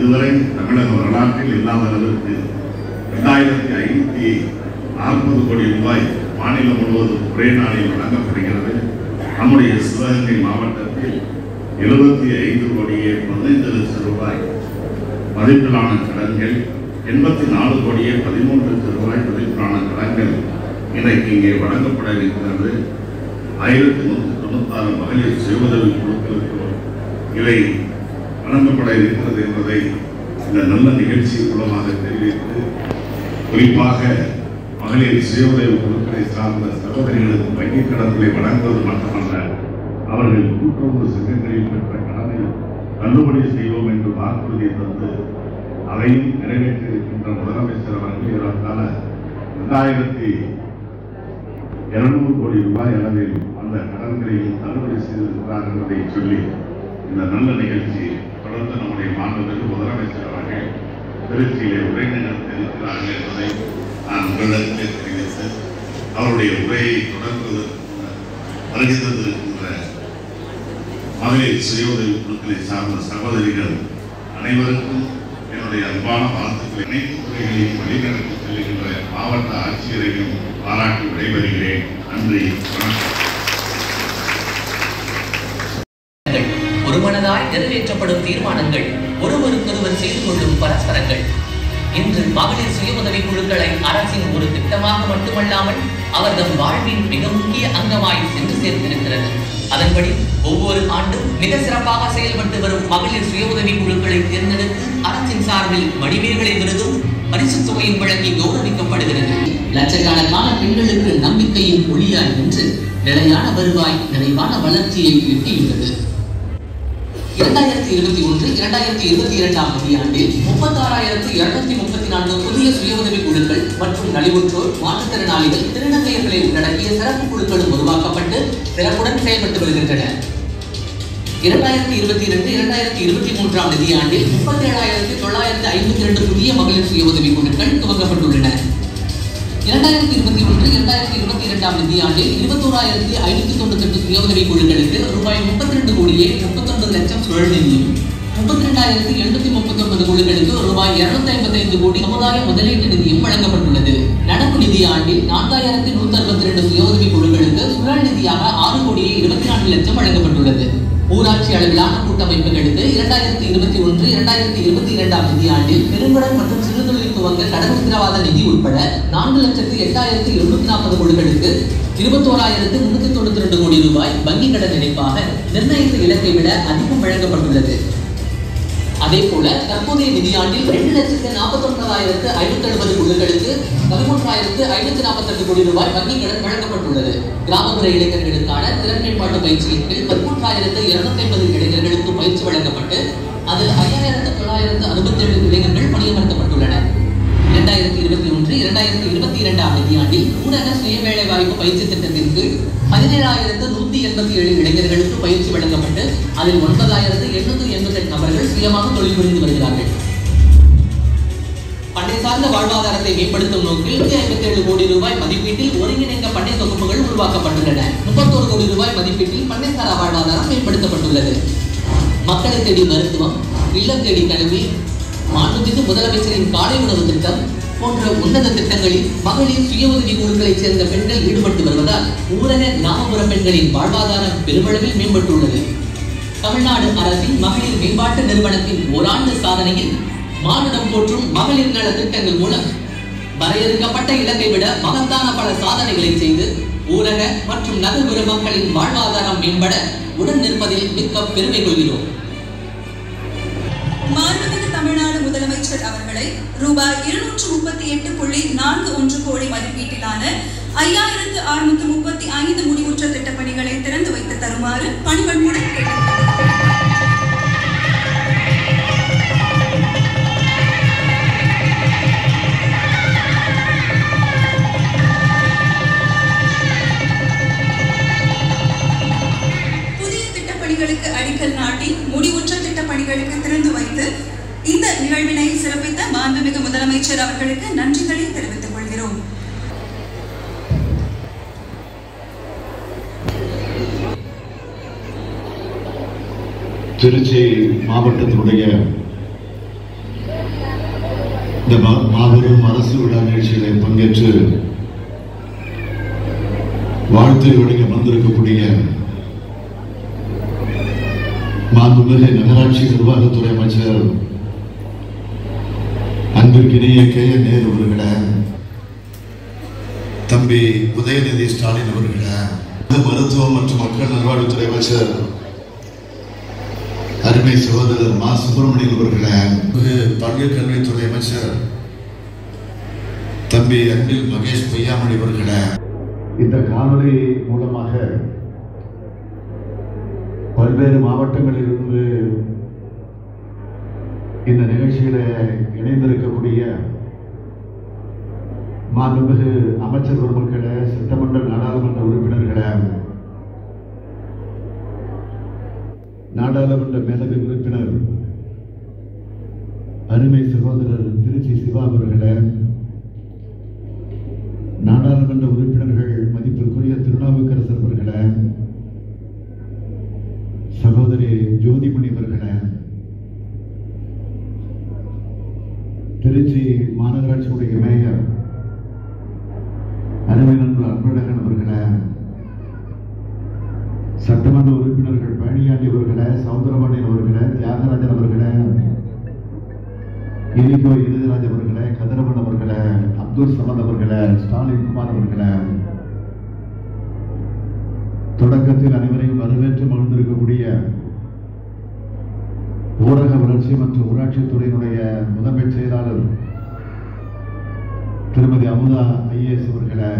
இதுவரை தமிழக வரலாற்றில் இல்லாத அளவிற்கு இரண்டாயிரத்தி ஐநூத்தி நாற்பது கோடி ரூபாய் மாநிலம் முழுவதும் ஒரே நாளில் வழங்கப்படுகிறது நம்முடைய சிவகங்கை மாவட்டத்தில் எழுபத்தி ஐந்து கோடியே பதினைந்து லட்சம் ரூபாய் மதிப்பிலான கடன்கள் எண்பத்தி நாலு கோடியே பதிமூன்று லட்சம் ரூபாய் மதிப்பிலான கடன்கள் இன்றைக்கு இங்கே வழங்கப்பட இருக்கிறது ஆயிரத்தி நூற்றி தொண்ணூத்தாறு மகளிர் சுய உதவி குழுக்களுக்கு இவை வழங்கப்பட இருக்கிறது என்பதை இந்த நல்ல நிகழ்ச்சி மூலமாக தெரிவித்து குறிப்பாக மகளிர் சுய உதவி குழுக்களை சார்ந்த சகோதரிகளுக்கு வங்கிக் கடன்களை வழங்குவது மட்டுமல்ல அவர்கள் கூட்டுறவு சங்கங்களில் பெற்ற கடனை தள்ளுபடி செய்வோம் என்று வாக்குறுதி தந்து அதையும் நிறைவேற்றி இருக்கின்ற முதலமைச்சர் அவர்கள் ஏறத்தாழ இரண்டாயிரத்தி இருநூறு கோடி ரூபாய் அளவில் அந்த கடன்களையும் தள்ளுபடி செய்திருக்கிறார் என்பதை சொல்லி இந்த நல்ல நிகழ்ச்சி தொடர்ந்து நம்முடைய மாண்புமிகு முதலமைச்சர் அவர்கள் திருச்சியிலே உரை நிகழ்த்த இருக்கிறார்கள் என்பதை நான் உங்களிடத்திலே தெரிவித்து அவருடைய உரையை தொடர்வதற்கு வருகை தந்திருக்கின்ற மகளிர் சுய உதவி குழுக்களை சார்ந்த சகோதரிகள் அனைவருக்கும் என்னுடைய அன்பான வாழ்த்துக்களை அனைத்து துறைகளையும் வழிநடத்தி செல்கின்ற மாவட்ட ஆட்சியரையும் பாராட்டி விடைபெறுகிறேன் நன்றி வணக்கம் ஒருமனதாய் நிறைவேற்றப்படும் தீர்மானங்கள் ஒருவருக்கொருவர் செய்து கொள்ளும் பரஸ்பரங்கள் இன்று மகளிர் சுய உதவி குழுக்களை அரசின் ஒரு திட்டமாக மட்டுமல்லாமல் அவர்தம் வாழ்வின் மிக முக்கிய அங்கமாய் சென்று சேர்த்திருக்கிறது அதன்படி ஒவ்வொரு ஆண்டும் மிக சிறப்பாக செயல்பட்டு வரும் மகளிர் சுய உதவி குழுக்களை தேர்ந்தெடுத்து அரசின் சார்பில் மணிமேகலை விருதும் பரிசு தொகையும் வழங்கி கௌரவிக்கப்படுகிறது லட்சக்கணக்கான பெண்களுக்கு நம்பிக்கையின் ஒளியாய் நின்று நிலையான வருவாய் நிறைவான வளர்ச்சியை எட்டியுள்ளது இரண்டாயிரத்தி இருபத்தி ஒன்று இரண்டாயிரத்தி இருபத்தி இரண்டாம் நிதியாண்டில் முப்பத்தாறாயிரத்து இருநூத்தி முப்பத்தி நான்கு புதிய சுய உதவி குழுக்கள் மற்றும் நலிவுற்றோர் மாற்றுத்திறனாளிகள் திருநங்கையர்களை உள்ளடக்கிய சிறப்பு குழுக்களும் உருவாக்கப்பட்டு சிறப்புடன் செயல்பட்டு வருகின்றன இரண்டாயிரத்தி இருபத்தி இரண்டு இரண்டாயிரத்தி இருபத்தி மூன்றாம் நிதியாண்டில் முப்பத்தி ஏழாயிரத்தி தொள்ளாயிரத்தி ஐம்பத்தி இரண்டு புதிய மகளிர் சுய உதவி குழுக்கள் துவங்கப்பட்டுள்ளன இரண்டாயிரத்தி இருபத்தி ஒன்று இரண்டாயிரத்தி இருபத்தி இரண்டாம் நிதியாண்டில் இருபத்தோராயிரத்தி ஐநூத்தி தொண்ணூத்தி எட்டு சுய உதவி குழுக்களுக்கு ரூபாய் முப்பத்தி ரெண்டு கோடியே முப்பத்தொன்பது லட்சம் சுழல் நிதியும் முப்பத்தி ரெண்டாயிரத்தி எழுநூத்தி முப்பத்தி ஒன்பது குழுக்களுக்கு ரூபாய் இருநூத்தி ஐம்பத்தி ஐந்து கோடி சமுதாய முதலீட்டு நிதியும் வழங்கப்பட்டுள்ளது நடப்பு நிதியாண்டில் நான்காயிரத்தி நூத்தி அறுபத்தி ரெண்டு சுய உதவி குழுக்களுக்கு சுழல் நிதியாக ஆறு கோடியே இருபத்தி நான்கு லட்சம் வழங்கப்பட்டுள்ளது ஊராட்சி அளவிலான கூட்டமைப்புகளுக்கு இரண்டாயிரத்தி இருபத்தி ஒன்று இரண்டாயிரத்தி இருபத்தி இரண்டாம் நிதியாண்டில் பெருங்குடல் மற்றும் சிறுதொழில் துவங்க கடன் உத்தரவாத நிதி உட்பட நான்கு லட்சத்து எட்டாயிரத்தி எழுநூத்தி நாற்பது கோடிகளுக்கு இருபத்தோராயிரத்து முன்னூத்தி தொண்ணூத்தி ரெண்டு கோடி ரூபாய் வங்கி கடன் இணைப்பாக நிர்ணயித்த இலக்கை விட அதிகம் வழங்கப்பட்டுள்ளது அதே போல தற்போதைய நிதியாண்டில் ரெண்டு லட்சத்து நாற்பத்தி ஒன்பதாயிரத்து ஐநூத்தி எழுபது குழுக்களுக்கு பதிமூன்றாயிரத்து ஐநூத்தி நாற்பத்தி கோடி ரூபாய் வங்கி கடன் வழங்கப்பட்டுள்ளது கிராமப்புற இளைஞர்களுக்கான திறன் மேம்பாட்டு பயிற்சியின் கீழ் பதிமூன்றாயிரத்து இருநூத்தி ஐம்பது இளைஞர்களுக்கு பயிற்சி வழங்கப்பட்டு அதில் ஐயாயிரத்து தொள்ளாயிரத்து அறுபத்தி ஏழு இளைஞர்கள் பணியமர்த்தப்பட்டுள்ளனர் இரண்டாயிரத்தி இருபத்தி ஒன்று இரண்டாயிரத்தி இருபத்தி இரண்டாம் நிதியாண்டில் ஊரக சுய வேலை வாய்ப்பு பயிற்சி திட்டத்தின் கீழ் பதினேழாயிரத்து நூத்தி எண்பத்தி ஏழு இளைஞர்களுக்கு பயிற்சி வழங்கப்பட்டு அதில் ஒன்பதாயிரத்து எண்ணூத்தி எண்பத்தி எட்டு நபர்கள் சுயமாக தொழில் புரிந்து வருகிறார்கள் பண்ணை சார்ந்த வாழ்வாதாரத்தை மேம்படுத்தும் நோக்கில் நூத்தி ஐம்பத்தி ஏழு கோடி ரூபாய் மதிப்பீட்டில் ஒருங்கிணைந்த பண்ணை தொகுப்புகள் உருவாக்கப்பட்டுள்ளன முப்பத்தோரு கோடி ரூபாய் மதிப்பீட்டில் பண்ணைசாரா வாழ்வாதாரம் மேம்படுத்தப்பட்டுள்ளது மக்களை தேடி மருத்துவம் இல்லம் தேடி கல்வி மாண்புமிகு முதலமைச்சரின் காலை உணவு திட்டம் போன்ற உன்னத திட்டங்களில் மகளிர் சுய உதவி குழுக்களைச் சேர்ந்த பெண்கள் ஈடுபட்டு வருவதால் ஊரக கிராமப்புற பெண்களின் வாழ்வாதாரம் பெருமளவில் மேம்பட்டுள்ளது தமிழ்நாடு அரசின் மகளிர் மேம்பாட்டு நிறுவனத்தின் ஓராண்டு சாதனையில் மானுடம் போற்றும் மகளிர் நல திட்டங்கள் மூலம் வரையறுக்கப்பட்ட இலக்கை விட மகத்தான பல சாதனைகளை செய்து ஊரக மற்றும் நகர்ப்புற மக்களின் வாழ்வாதாரம் மேம்பட உடன் நிற்பதில் மிக்க பெருமை கொள்கிறோம் மாண்புமிகு தமிழ்நாடு முதலமைச்சர் அவர்களை ரூபாய் இருநூற்று முப்பத்தி எட்டு புள்ளி நான்கு ஒன்று கோடி மதிப்பீட்டிலான ஐயாயிரத்து அறுநூற்று முப்பத்தி ஐந்து முடிவுற்ற திட்டப்பணிகளை திறந்து வைத்து தருமாறு பணிவன்புடன் கேட்டுக்கொள்கிறேன். புதிய திட்டப்பணிகளுக்கு அடிக்கல் நாட்டி முடிவுற்ற திட்டப்பணிகளுக்கு திறந்து வைத்து இந்த நிகழ்வினை சிறப்பித்த மாண்புமிகு முதலமைச்சர் அவர்களுக்கு நன்றிகளை தெரிவித்துக் கொள்கிறோம் திருச்சி மாவட்டத்தினுடைய இந்த மா- மாபெரும் அரசு விழா நிகழ்ச்சியிலே பங்கேற்று வாழ்த்தை வழங்க வந்திருக்கக்கூடிய மாண்புமிகு நகராட்சி நிர்வாகத்துறை அமைச்சர் அன்பிற்கினிய கே என் நேரு அவர்களே தம்பி உதயநிதி ஸ்டாலின் அவர்களே மருத்துவம் மற்றும் மக்கள் நல்வாழ்வுத்துறை அமைச்சர் அருமை சகோதரர் மா சுப்பிரமணியன் அவர்களே மிகு பள்ளி கல்வித்துறை அமைச்சர் தம்பி அன்பில் மகேஷ் பொய்யாமணி அவர்களே இந்த காணொலி மூலமாக பல்வேறு மாவட்டங்களிலிருந்து இந்த நிகழ்ச்சியில இணைந்திருக்கக்கூடிய மாண்புமிகு அமைச்சர் பெருமக்களே சட்டமன்ற நாடாளுமன்ற உறுப்பினர்களே நாடாளுமன்ற மேலவை உறுப்பினர் அருமை சகோதரர் திருச்சி சிவா அவர்களே நாடாளுமன்ற உறுப்பினர்கள் மதிப்பிற்குரிய திருநாவுக்கரசர் அவர்களே சகோதரி ஜோதிமணி அவர்களே திருச்சி மாநகராட்சியுடைய மேயர் அருமை நண்பர் அன்பழகன் அவர்களே சட்டமன்ற உறுப்பினர்கள் பழனியாண்டி அவர்களே சவுந்தரபாண்டியன் அவர்களே தியாகராஜன் அவர்களே இனிகோ இறுதிராஜ் அவர்களே கதிரவன் அவர்களே அப்துல் சமத் அவர்களே ஸ்டாலின் குமார் அவர்களே தொடக்கத்தில் அனைவரையும் வரவேற்று மகிழ்ந்திருக்கக்கூடிய ஊரக வளர்ச்சி மற்றும் ஊராட்சித்துறையினுடைய முதன்மை செயலாளர் திருமதி அமுதா ஐஏஎஸ் அவர்களே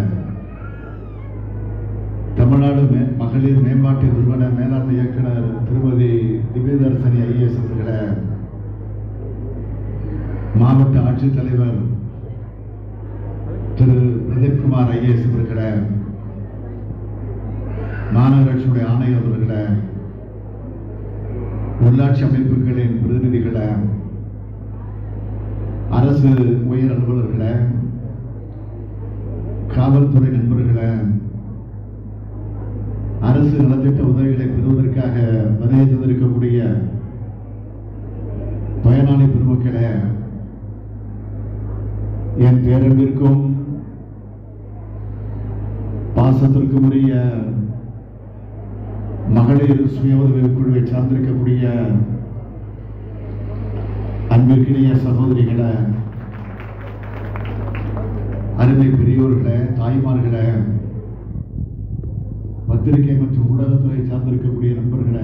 தமிழ்நாடு மே மகளிர் மேம்பாட்டு நிறுவன மேலாண்மை இயக்குனர் திருமதி திவ்யதர்சனி ஐஏஎஸ் அவர்களே மாவட்ட ஆட்சித்தலைவர் திரு பிரதீப்குமார் ஐஏஎஸ் அவர்களே மாநகராட்சியுடைய ஆணையர் அவர்களே உள்ளாட்சி அமைப்புகளின் பிரதிநிதிகளே அரசு உயர் அலுவலர்களே காவல்துறை நண்பர்களே அரசு நலத்திட்ட உதவிகளை பெறுவதற்காக வருகை தந்திருக்கக்கூடிய பயனாளி பெருமக்களே என் பேரன்பிற்கும் பாசத்திற்கும் உரிய மகளிர் சுய உதவி குழுவை சார்ந்திருக்கக்கூடிய அன்பிற்கினிய சகோதரிகளே அருமை பெரியோர்களே தாய்மார்களே பத்திரிகை மற்றும் ஊடகத்துறை சார்ந்திருக்கக்கூடிய நண்பர்களே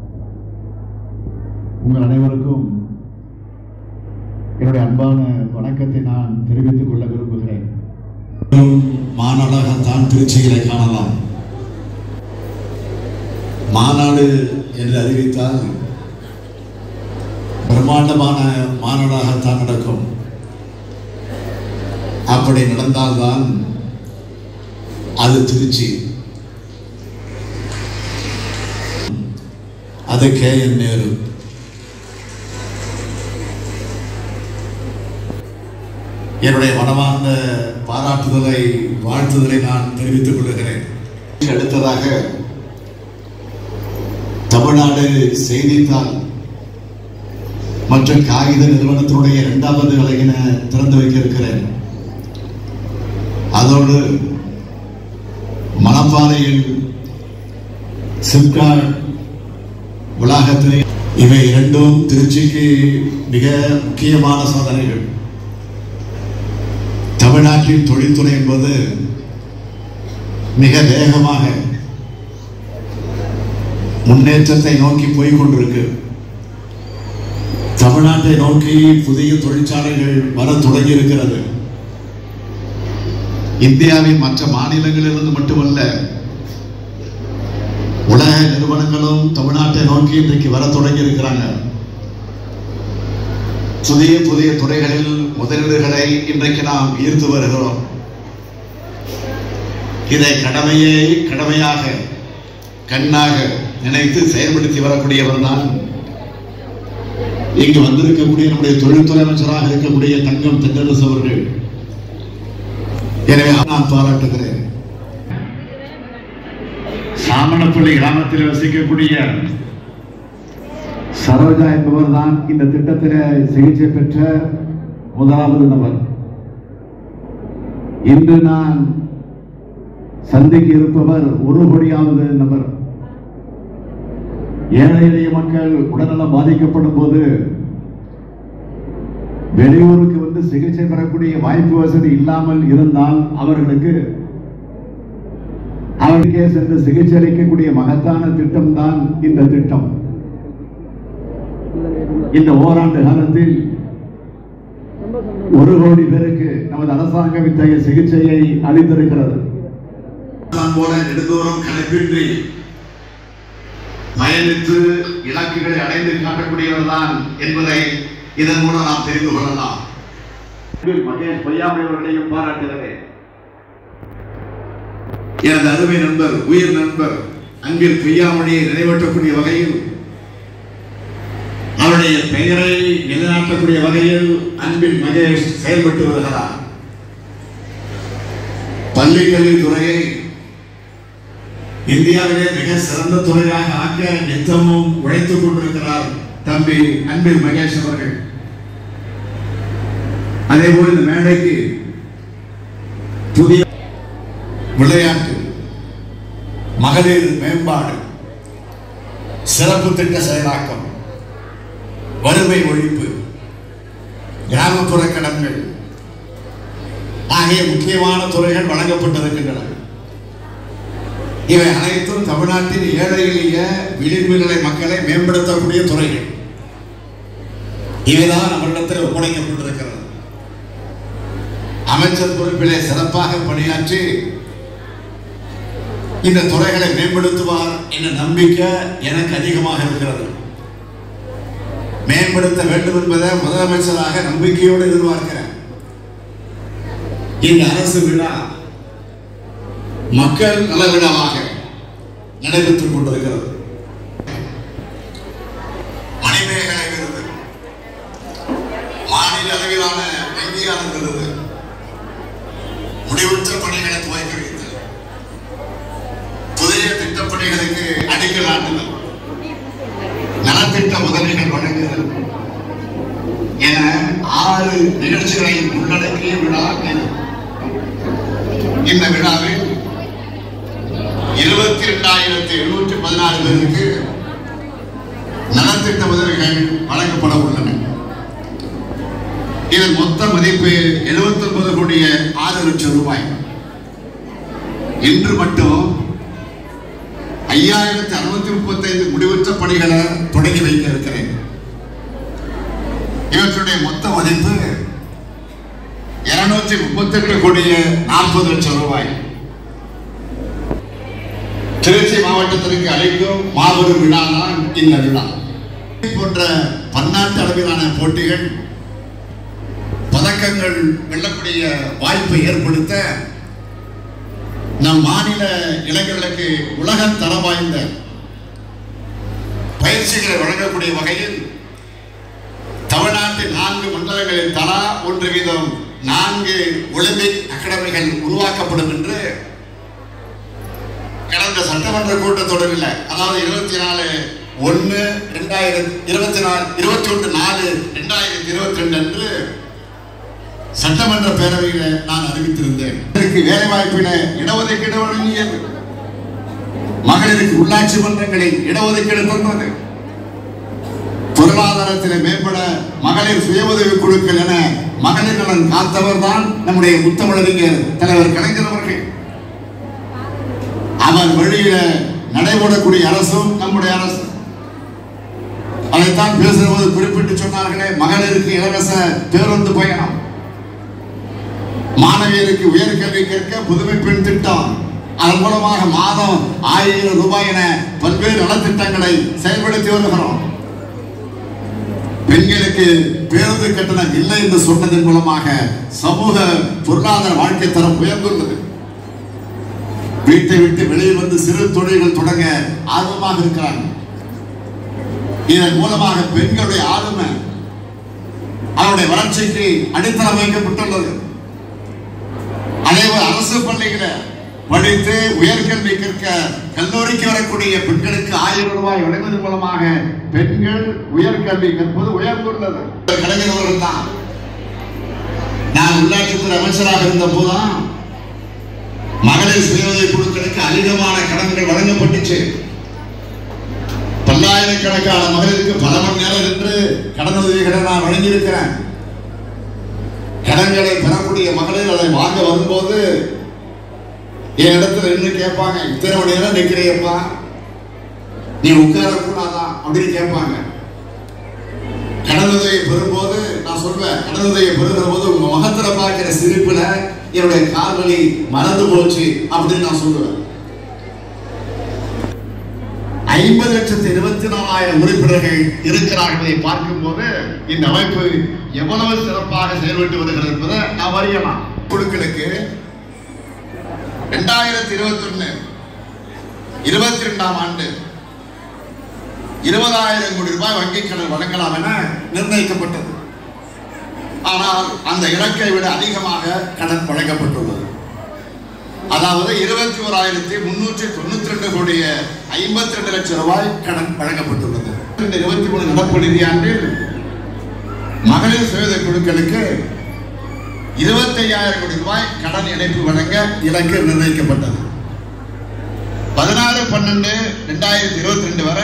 உங்கள் அனைவருக்கும் என்னுடைய அன்பான வணக்கத்தை நான் தெரிவித்துக் கொள்ள விரும்புகிறேன் மாநாடாகத்தான் திருச்சியிலே காணலாம் மாநாடு என்று அறிவித்தால் பிரம்மாண்டமான மாநாடாகத்தான் நடக்கும் அப்படி நடந்தால்தான் அது திருச்சி அது கே என் நேரு என்னுடைய மனமார்ந்த பாராட்டுதலை வாழ்த்துதலை நான் தெரிவித்துக் கொள்கிறேன் அடுத்ததாக தமிழ்நாடு செய்தித்தாள் மற்றும் காகித நிறுவனத்தினுடைய இரண்டாவது அலகின திறந்து வைக்க இருக்கிறேன் அதோடு மணப்பாறையில் சிப்காட் வளாகத்திலே இவை இரண்டும் திருச்சிக்கு மிக முக்கியமான சாதனைகள் தமிழ்நாட்டின் தொழில்துறை என்பது மிக வேகமாக முன்னேற்றத்தை நோக்கி போய் கொண்டிருக்கு தமிழ்நாட்டை நோக்கி புதிய தொழிற்சாலைகள் வர தொடங்கி இருக்கிறது இந்தியாவின் மற்ற மாநிலங்களிலிருந்து மட்டுமல்ல உலக நிறுவனங்களும் தமிழ்நாட்டை நோக்கி இன்றைக்கு வர தொடங்கி இருக்கிறாங்க புதிய புதிய துறைகளில் முதலீடுகளை இன்றைக்கு நாம் ஈர்த்து வருகிறோம் இதை கடமையை கடமையாக கண்ணாக நினைத்து செயல்படுத்தி வரக்கூடியவர் தான் இங்கு வந்திருக்கக்கூடிய நம்முடைய தொழில்துறை அமைச்சராக இருக்கக்கூடிய தங்கம் தென்னரசு அவர்கள் எனவே நான் பாராட்டுகிறேன் சாமணப்பள்ளி கிராமத்தில் வசிக்கக்கூடிய சரோஜா என்பவர் தான் இந்த திட்டத்தில் சிகிச்சை பெற்ற முதலாவது நபர் இன்று நான் சந்திக்க இருப்பவர் ஒரு கோடியாவது நபர் ஏழை எளிய மக்கள் உடல்நலம் பாதிக்கப்படும் போது வெளியூருக்கு வந்து சிகிச்சை பெறக்கூடிய வாய்ப்பு வசதி இல்லாமல் இருந்தால் அவர்களுக்கு அவருக்கே சென்று சிகிச்சை அளிக்கக்கூடிய மகத்தான திட்டம் தான் இந்த திட்டம் இந்த ஓராண்டு காலத்தில் ஒரு கோடி பேருக்கு நமது அரசாங்கம் இத்தகைய சிகிச்சையை அளித்திருக்கிறது தான் போல நெடுந்தோறும் கணக்கின்றி பயணித்து இலக்குகளை அடைந்து காட்டக்கூடியவர் தான் என்பதை இதன் மூலம் நாம் தெரிந்து கொள்ளலாம் மகேஷ் பொய்யாமொழி அவர்களையும் பாராட்டுகிறேன் எனது அருமை நண்பர் உயிர் நண்பர் அன்பில் பொய்யாமொழியை நிறைவேற்றக்கூடிய வகையில் அவருடைய பெயரை நிலைநாட்டக்கூடிய வகையில் அன்பில் மகேஷ் செயல்பட்டு வருகிறார் பள்ளி கல்வித் துறையை இந்தியாவிலே மிக சிறந்த துறையாக ஆக்க நித்தமும் உழைத்துக் கொண்டிருக்கிறார் தம்பி அன்பில் மகேஷ் அவர்கள் அதே போல் இந்த மேடைக்கு புதிய விளையாட்டு மகளிர் மேம்பாடு சிறப்பு திட்ட செயலாக்கம் வறுமை ஒழிப்பு கிராமப்புற கடன்கள் ஆகிய முக்கியமான துறைகள் வழங்கப்பட்டிருக்கின்றன இவை அனைத்தும் தமிழ்நாட்டின் ஏழை எளிய விளிம்பு நிலை மக்களை மேம்படுத்தக்கூடிய துறைகள் இவைதான் நம்மளிடத்தில் ஒப்படைக்கப்பட்டிருக்கிறது அமைச்சர் பொறுப்பிலே சிறப்பாக பணியாற்றி இந்த துறைகளை மேம்படுத்துவார் என்ற நம்பிக்கை எனக்கு அதிகமாக இருக்கிறது மேம்படுத்த வேண்டும் என்பதை முதலமைச்சராக நம்பிக்கையோடு எதிர்பார்க்கிறேன் இந்த அரசு விழா மக்கள் நல விழாவாக நடைபெற்றுக் கொண்டிருக்கிறது மணிமேகலை விருது மாநில அளவிலான அங்கீகாரம் விருது முடிவுற்ற பணிகளை துவக்கி வைத்தல் புதிய திட்டப்பணிகளுக்கு அடிக்கல் நாட்டுதல் நலத்திட்ட உதவிகள் வழங்குதல் என ஆறு நிகழ்ச்சிகளை உள்ளடக்கிய விழா இது இந்த விழாவில் இருபத்தி இரண்டாயிரத்தி எழுநூற்றி பதினாறு பேருக்கு நலத்திட்ட உதவிகள் வழங்கப்பட உள்ளன இதன் மொத்த மதிப்பு 79 கோடிய ஆறு லட்சம் ரூபாய் இன்று மட்டும் ஐயாயிரத்தி அறுநூத்தி முப்பத்தி ஐந்து முடிவுற்ற பணிகளை தொடங்கி வைக்க இருக்கிறேன் இவற்றுடைய மொத்த மதிப்பு இருநூத்தி முப்பத்தி எட்டு கோடிய நாற்பது லட்சம் ரூபாய் திருச்சி மாவட்டத்திற்கு அளிக்கும் மாபெரும் விழா தான் இந்த விழா போன்ற பன்னாட்டு அளவிலான போட்டிகள் பதக்கங்கள் வெல்லக்கூடிய வாய்ப்பை ஏற்படுத்த நம் மாநில இளைஞர்களுக்கு உலகம் தரம் வாய்ந்த பயிற்சிகளை வழங்கக்கூடிய வகையில் தமிழ்நாட்டின் நான்கு மண்டலங்களில் தலா ஒன்று வீதம் நான்கு ஒலிம்பிக் அகாடமிகள் உருவாக்கப்படும் என்று கடந்த சட்டமன்ற கூட்டத்தொடரில் அதாவது இருபத்தி நாலு ஒன்று ரெண்டாயிரத்தி இருபத்தி நாலு இருபத்தி ஒன்று நாலு ரெண்டாயிரத்தி இருபத்தி ரெண்டு அன்று சட்டமன்ற பேரவையில் நான் அறிவித்திருந்தேன் இதற்கு வேலை வாய்ப்பின இடஒதுக்கீடு வழங்கியது மகளிருக்கு உள்ளாட்சி மன்றங்களில் இடஒதுக்கீடு தந்தது பொருளாதாரத்தில் மேம்பட மகளிர் சுய உதவி குழுக்கள் என மகளிர் நலன் காத்தவர் தான் நம்முடைய முத்தமிழறிஞர் தலைவர் கலைஞர் அவர்கள் அவர் வழியில நடைபெறக்கூடிய அரசும் நம்முடைய அரசு அதைத்தான் பேசும்போது குறிப்பிட்டு சொன்னார்களே மகளிருக்கு இலவச பேருந்து பயணம் மாணவியருக்கு உயர்கல்வி கேட்க புதுமை பெண் திட்டம் அதன் மூலமாக மாதம் ஆயிரம் ரூபாய் என பல்வேறு நலத்திட்டங்களை செயல்படுத்தி வருகிறோம் பெண்களுக்கு பேருந்து கட்டணம் இல்லை என்று சொன்னதன் மூலமாக சமூக பொருளாதார வாழ்க்கை தரம் உயர்ந்துள்ளது வீட்டை விட்டு வெளியில் வந்து சிறு தொழில்கள் தொடங்க ஆர்வமாக இருக்கிறாங்க இதன் மூலமாக பெண்களுடைய ஆளுமை அவருடைய வளர்ச்சிக்கு அடித்தளம் வைக்கப்பட்டுள்ளது அதேபோல் அரசு பள்ளிகளை படித்து உயர்கல்வி கற்க கல்லூரிக்கு வரக்கூடிய பெண்களுக்கு ஆயிரம் ரூபாய் வழங்குவதன் மூலமாக பெண்கள் உயர்கல்வி கற்பது உயர்ந்துள்ளது கலைஞர்கள் தான் நான் உள்ளாட்சித்துறை அமைச்சராக இருந்த போதுதான் மகளிர் சுய குழுக்களுக்கு அதிகமான கடன்கள் வழங்கப்பட்டுச்சு பல்லாயிரக்கணக்கான மகளிருக்கு பல மணி நேரம் நின்று கடன் உதவிகளை நான் வழங்கியிருக்கிறேன் கடன்களை பெறக்கூடிய மகளிர் அதை வாங்க வரும்போது என் இடத்துல நின்று கேட்பாங்க இத்தனை மணி நேரம் நிற்கிறியப்பா நீ உட்கார கூடாதா அப்படின்னு கேட்பாங்க கடனுதவியை பெறும்போது நான் சொல்வேன் கடனுதவியை பெறுகிற போது உங்க முகத்துல பார்க்கிற சிரிப்புல என்னுடைய கால்வலி மறந்து போச்சு அப்படின்னு நான் சொல்லுவேன் ஐம்பது லட்சத்தி இருபத்தி நாலாயிரம் உறுப்பினர்கள் இருக்கிறார்களை பார்க்கும்போது இந்த அமைப்பு எவ்வளவு சிறப்பாக செயல்பட்டு வருகிறது என்பதை நாம் அறியலாம் குழுக்களுக்கு இரண்டாயிரத்தி இருபத்தி ஒண்ணு இருபத்தி ரெண்டாம் ஆண்டு இருபதாயிரம் கோடி ரூபாய் வங்கிக் கடன் வழங்கலாம் என நிர்ணயிக்கப்பட்டது ஆனால் அந்த இலக்கை விட அதிகமாக கடன் வழங்கப்பட்டுள்ளது அதாவது இருபத்தி ஓராயிரத்தி முன்னூற்றி தொண்ணூத்தி ரெண்டு கோடிய ஐம்பத்தி ரெண்டு லட்சம் ரூபாய் கடன் வழங்கப்பட்டுள்ளது இந்த இருபத்தி மூணு நடப்பு நிதியாண்டில் மகளிர் சுயத குழுக்களுக்கு இருபத்தையாயிரம் கோடி ரூபாய் கடன் இணைப்பு வழங்க இலக்கு நிர்ணயிக்கப்பட்டது பதினாறு பன்னெண்டு ரெண்டாயிரத்தி இருபத்தி ரெண்டு வரை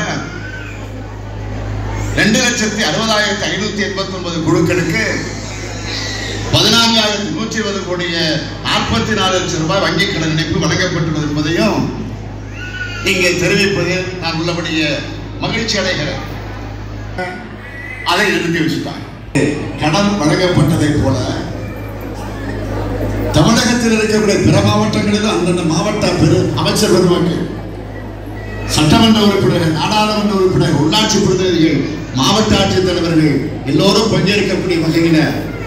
ரெண்டு லட்சத்தி அறுபதாயிரத்தி ஐநூத்தி எண்பத்தி ஒன்பது குழுக்களுக்கு பதினான்காயிரத்தி நூற்றி இருபது கோடிய நாற்பத்தி நாலு லட்சம் ரூபாய் வங்கிக் கடன் இணைப்பு வழங்கப்பட்டுள்ளது என்பதையும் இங்கே தெரிவிப்பதில் நான் உள்ளபடிய மகிழ்ச்சி அடைகிறேன் அதை நிறுத்தி வச்சுட்டாங்க கடன் வழங்கப்பட்டதை போல தமிழகத்தில் இருக்கக்கூடிய பிற மாவட்டங்களிலும் அந்தந்த மாவட்ட பெரு அமைச்சர் பெருமக்கள் சட்டமன்ற உறுப்பினர்கள் நாடாளுமன்ற உறுப்பினர்கள் உள்ளாட்சி பிரதிநிதிகள் மாவட்ட ஆட்சித்தலைவர்கள் எல்லோரும் பங்கேற்கக்கூடிய வகையில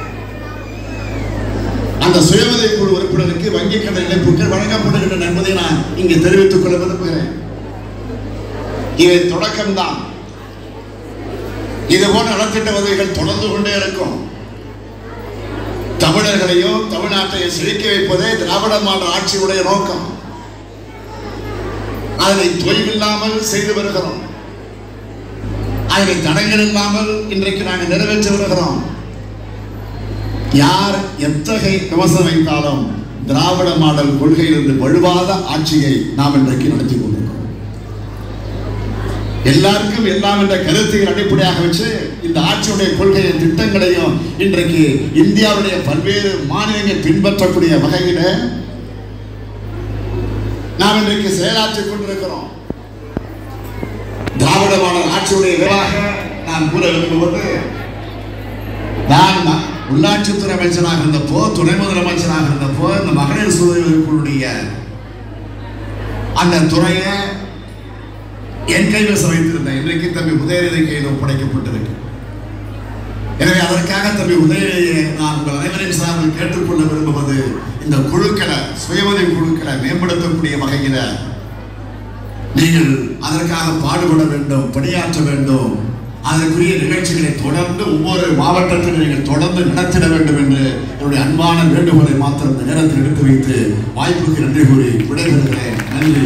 அந்த சுயஉதவி குழு உறுப்பினருக்கு வங்கி கடன் இழப்புகள் வழங்கப்படுகின்றன என்பதை நான் இங்கே தெரிவித்துக் கொள்ள விரும்புகிறேன் இது தொடக்கம்தான் இது போன்ற நலத்திட்ட உதவிகள் தொடர்ந்து கொண்டே இருக்கும் தமிழர்களையும் தமிழ்நாட்டையும் செழிக்க வைப்பதே திராவிட மாடல் ஆட்சியுடைய நோக்கம் அதனை தொய்வில்லாமல் செய்து வருகிறோம் அதனை தடங்கள் இல்லாமல் இன்றைக்கு நாங்கள் நிறைவேற்றி வருகிறோம் யார் எத்தகைய விமர்சனம் வைத்தாலும் திராவிட மாடல் கொள்கையிலிருந்து வலுவாத ஆட்சியை நாம் இன்றைக்கு நடத்தி கொண்டிருக்கிறோம் எல்லாருக்கும் எல்லாம் என்ற கருத்தையும் அடிப்படையாக வச்சு இந்த ஆட்சியுடைய கொள்கையை திட்டங்களையும் இன்றைக்கு இந்தியாவுடைய பல்வேறு மாநிலங்கள் பின்பற்றக்கூடிய வகையில நாம் இன்றைக்கு செயலாற்றிக் கொண்டிருக்கிறோம் திராவிட மாடல் ஆட்சியுடைய விரைவாக நான் கூற விரும்புவது நான் ம- உள்ளாட்சித்துறை அமைச்சராக இருந்தப்போ துணை முதலமைச்சராக இருந்தப்போ இந்த மகளிர் சுதவிகளுடைய அந்த துறையை என் கைவசம் வைத்திருந்தேன் இன்றைக்கு தம்பி உதயநிதி கையில் ஒப்படைக்கப்பட்டிருக்கு எனவே அதற்காக தம்பி உதயநிதியை நான் உங்கள் அனைவரின் சார்பில் கேட்டுக்கொள்ள விரும்புவது இந்த குழுக்களை சுயமதி குழுக்களை மேம்படுத்தக்கூடிய வகையில நீங்கள் அதற்காக பாடுபட வேண்டும் பணியாற்ற வேண்டும் அதற்குரிய நிகழ்ச்சிகளை தொடர்ந்து ஒவ்வொரு மாவட்டத்திலும் நீங்கள் தொடர்ந்து நடத்திட வேண்டும் என்று என்னுடைய அன்பான வேண்டுகோளை மாத்திரம் இந்த நேரத்தில் எடுத்து வைத்து வாய்ப்புக்கு நன்றி கூறி விடைபெறுகிறேன் நன்றி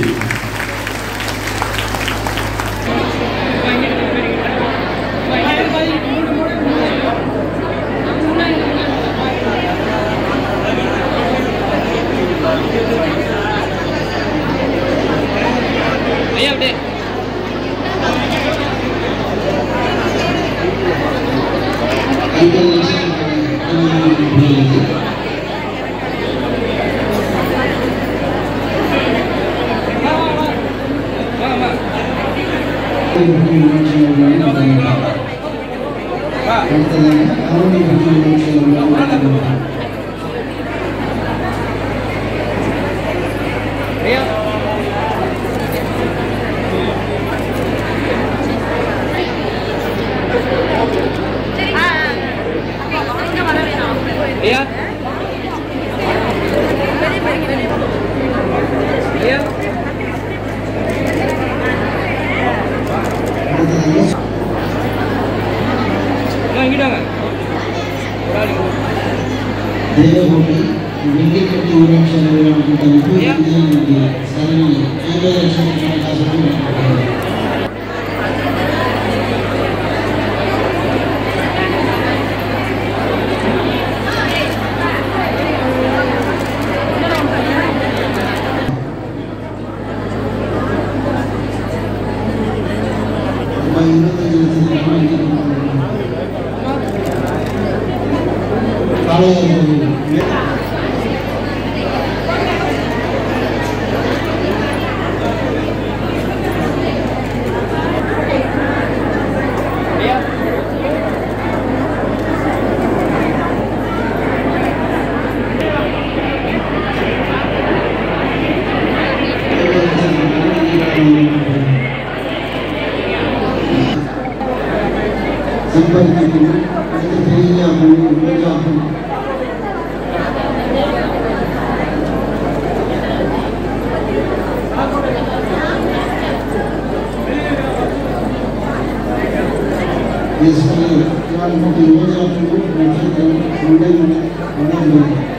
தேவகோட்டை வெள்ளிக்கட்டி ஊராட்சி அலுவலகம் கூட்டமைப்பு இந்தியாவுடைய சாதனை ஐம்பது லட்சக்கணக்கான காசுகள் இளைஞாக்கள் இளைஞாக்கள் இயேசுவே யாழ்ப்பாணத்து இளைஞாக்களும் நட்சத்திரம் மண்டை மண்டை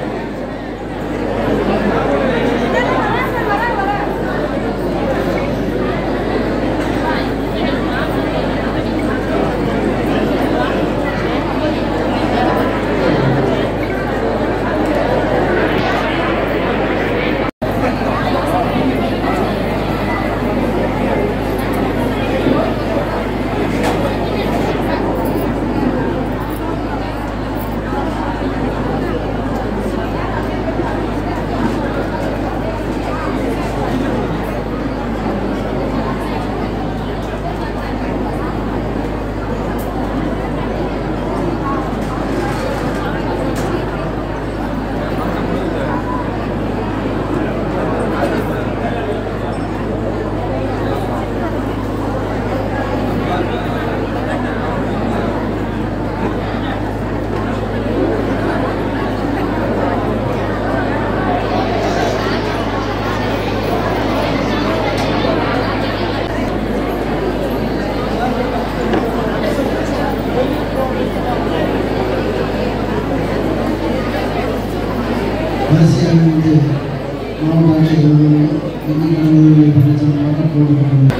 வரிசையாக வந்து மாவட்ட ஆட்சியர்கள் எண்ணிக்கைகளை படித்தவர்களாக போடப்பட்டுள்ளது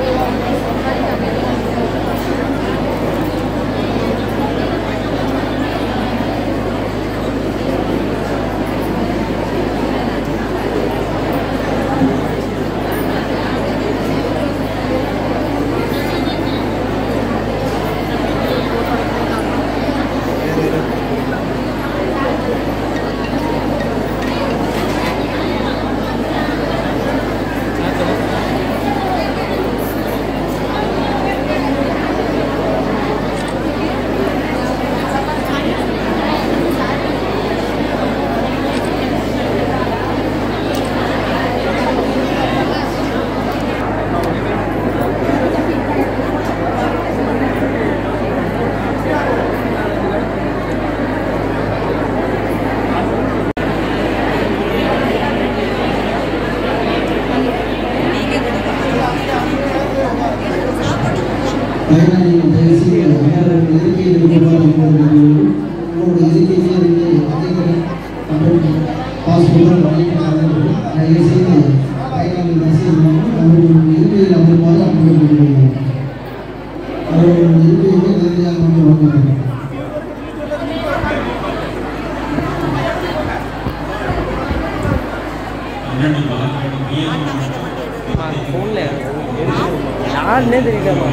பயனாளிகள் தயவுசெய்து அவர்கள் இருக்கையில் இருக்குமாறு கேட்டுக்கொள்கிறோம். உங்களுடைய இருக்கையிலே இருந்து அதிகம் மற்றும் பாஸ்போர்ட் வாங்கிக்கிறார்கள் தயவுசெய்து பயனாளிகள் தயவுசெய்து அவர்கள் இருக்கையில் அமருமாறு அமர்ந்து அவர்கள் இருக்கையிலே நேரடியாக அமர்ந்து வாங்குகிறார்கள் யாருன்னே தெரியலமா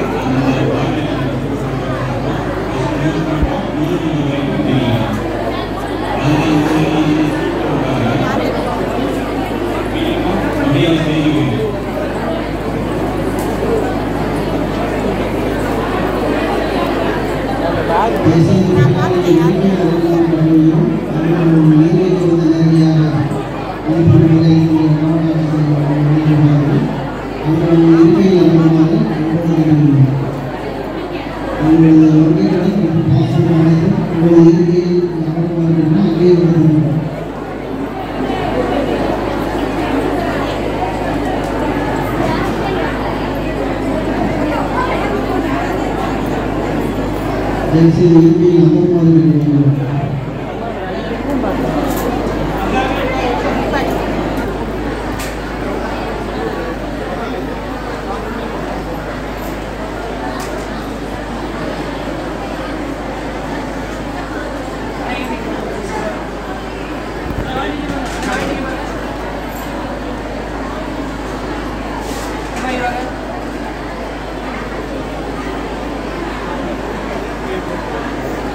தயவுசெய்து பயனாளிகள் இருக்கையில் அமர்ந்து அவர்கள் இருக்கையில் இருந்து நேரடியாக அனுப்புவதை இந்த மாவட்ட ஆட்சியர் வழங்குகிறார்கள். அவர்கள் இருக்கையில் அமருமாறு கேட்டுக்கொள்கிறோம். உங்களது வங்கிகளை மற்றும் பாஸ்போர்ட் அனைத்தும் உங்களது இருக்கையில் அமருமாறு என்று அங்கேயே வருகிறோம் தயவுசெய்து இருக்கையில் அமருமாறு கேட்டுக்கொள்கிறோம் Thank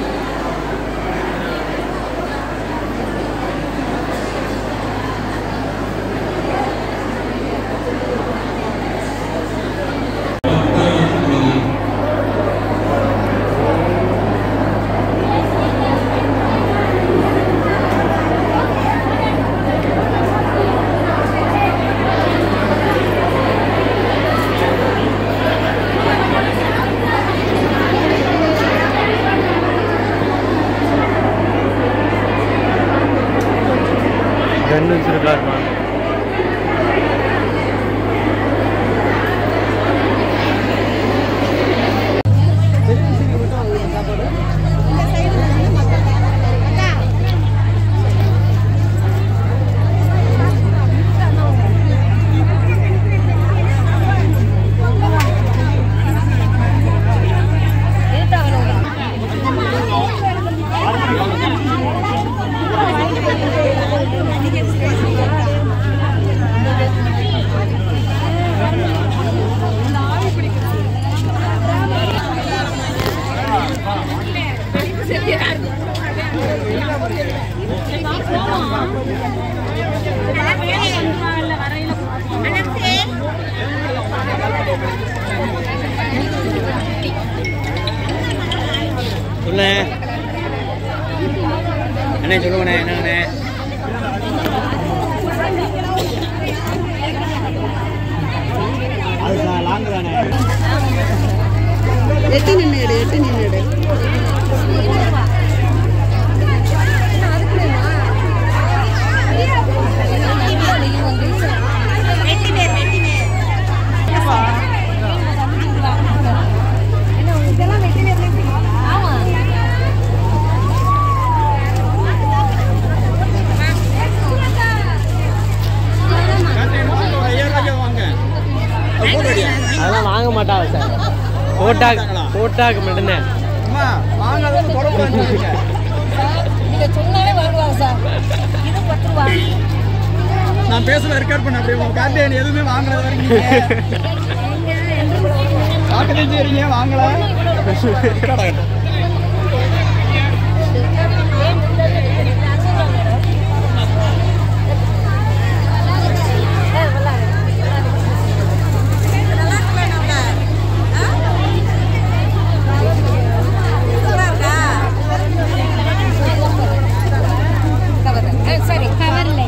சொல்லு அண்ணே சொல்லுங்கண்ணே என்னங்கண்ணே அது லாங் தானே எட்டு நின்னுடு எட்டு நின்னுடு அதெல்லாம் வாங்க மாட்டாங்க சார் போட்டாக்கு போட்டாக்கு மட்டும்தான் நீங்க சொன்னாலே வாங்குவாங்க சார் இது பத்து ரூபா நான் பேசுறத ரெக்கார்ட் பண்ண அப்படியே உங்க கார்டு எதுவுமே வாங்கல வரைக்கும் பார்க்கதான் செய்றீங்க வாங்கல ரெக்கார்ட் ஆகட்டும் சரி கவர்லையா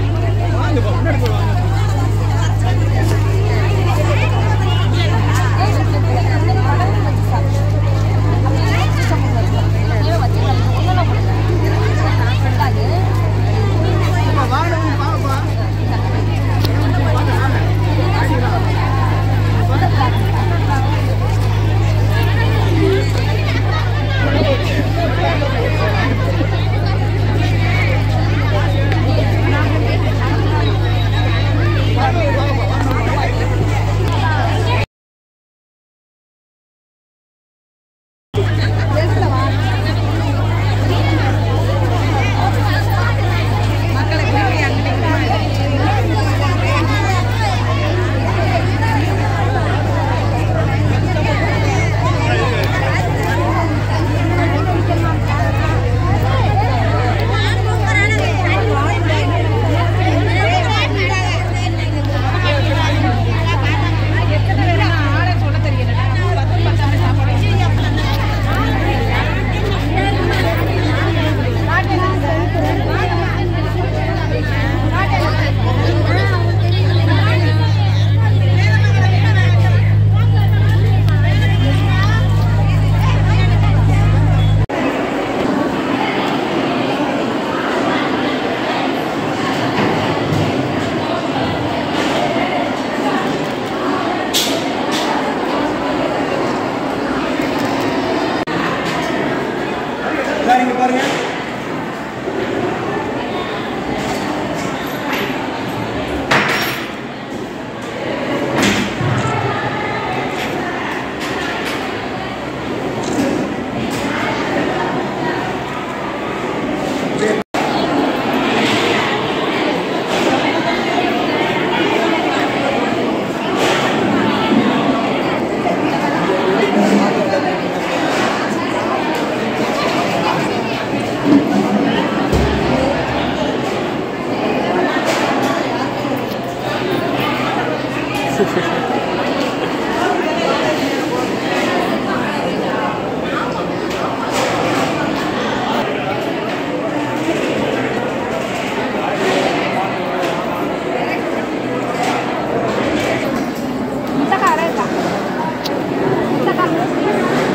இங்க பாருங்க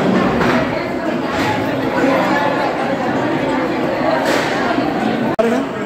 பாருங்க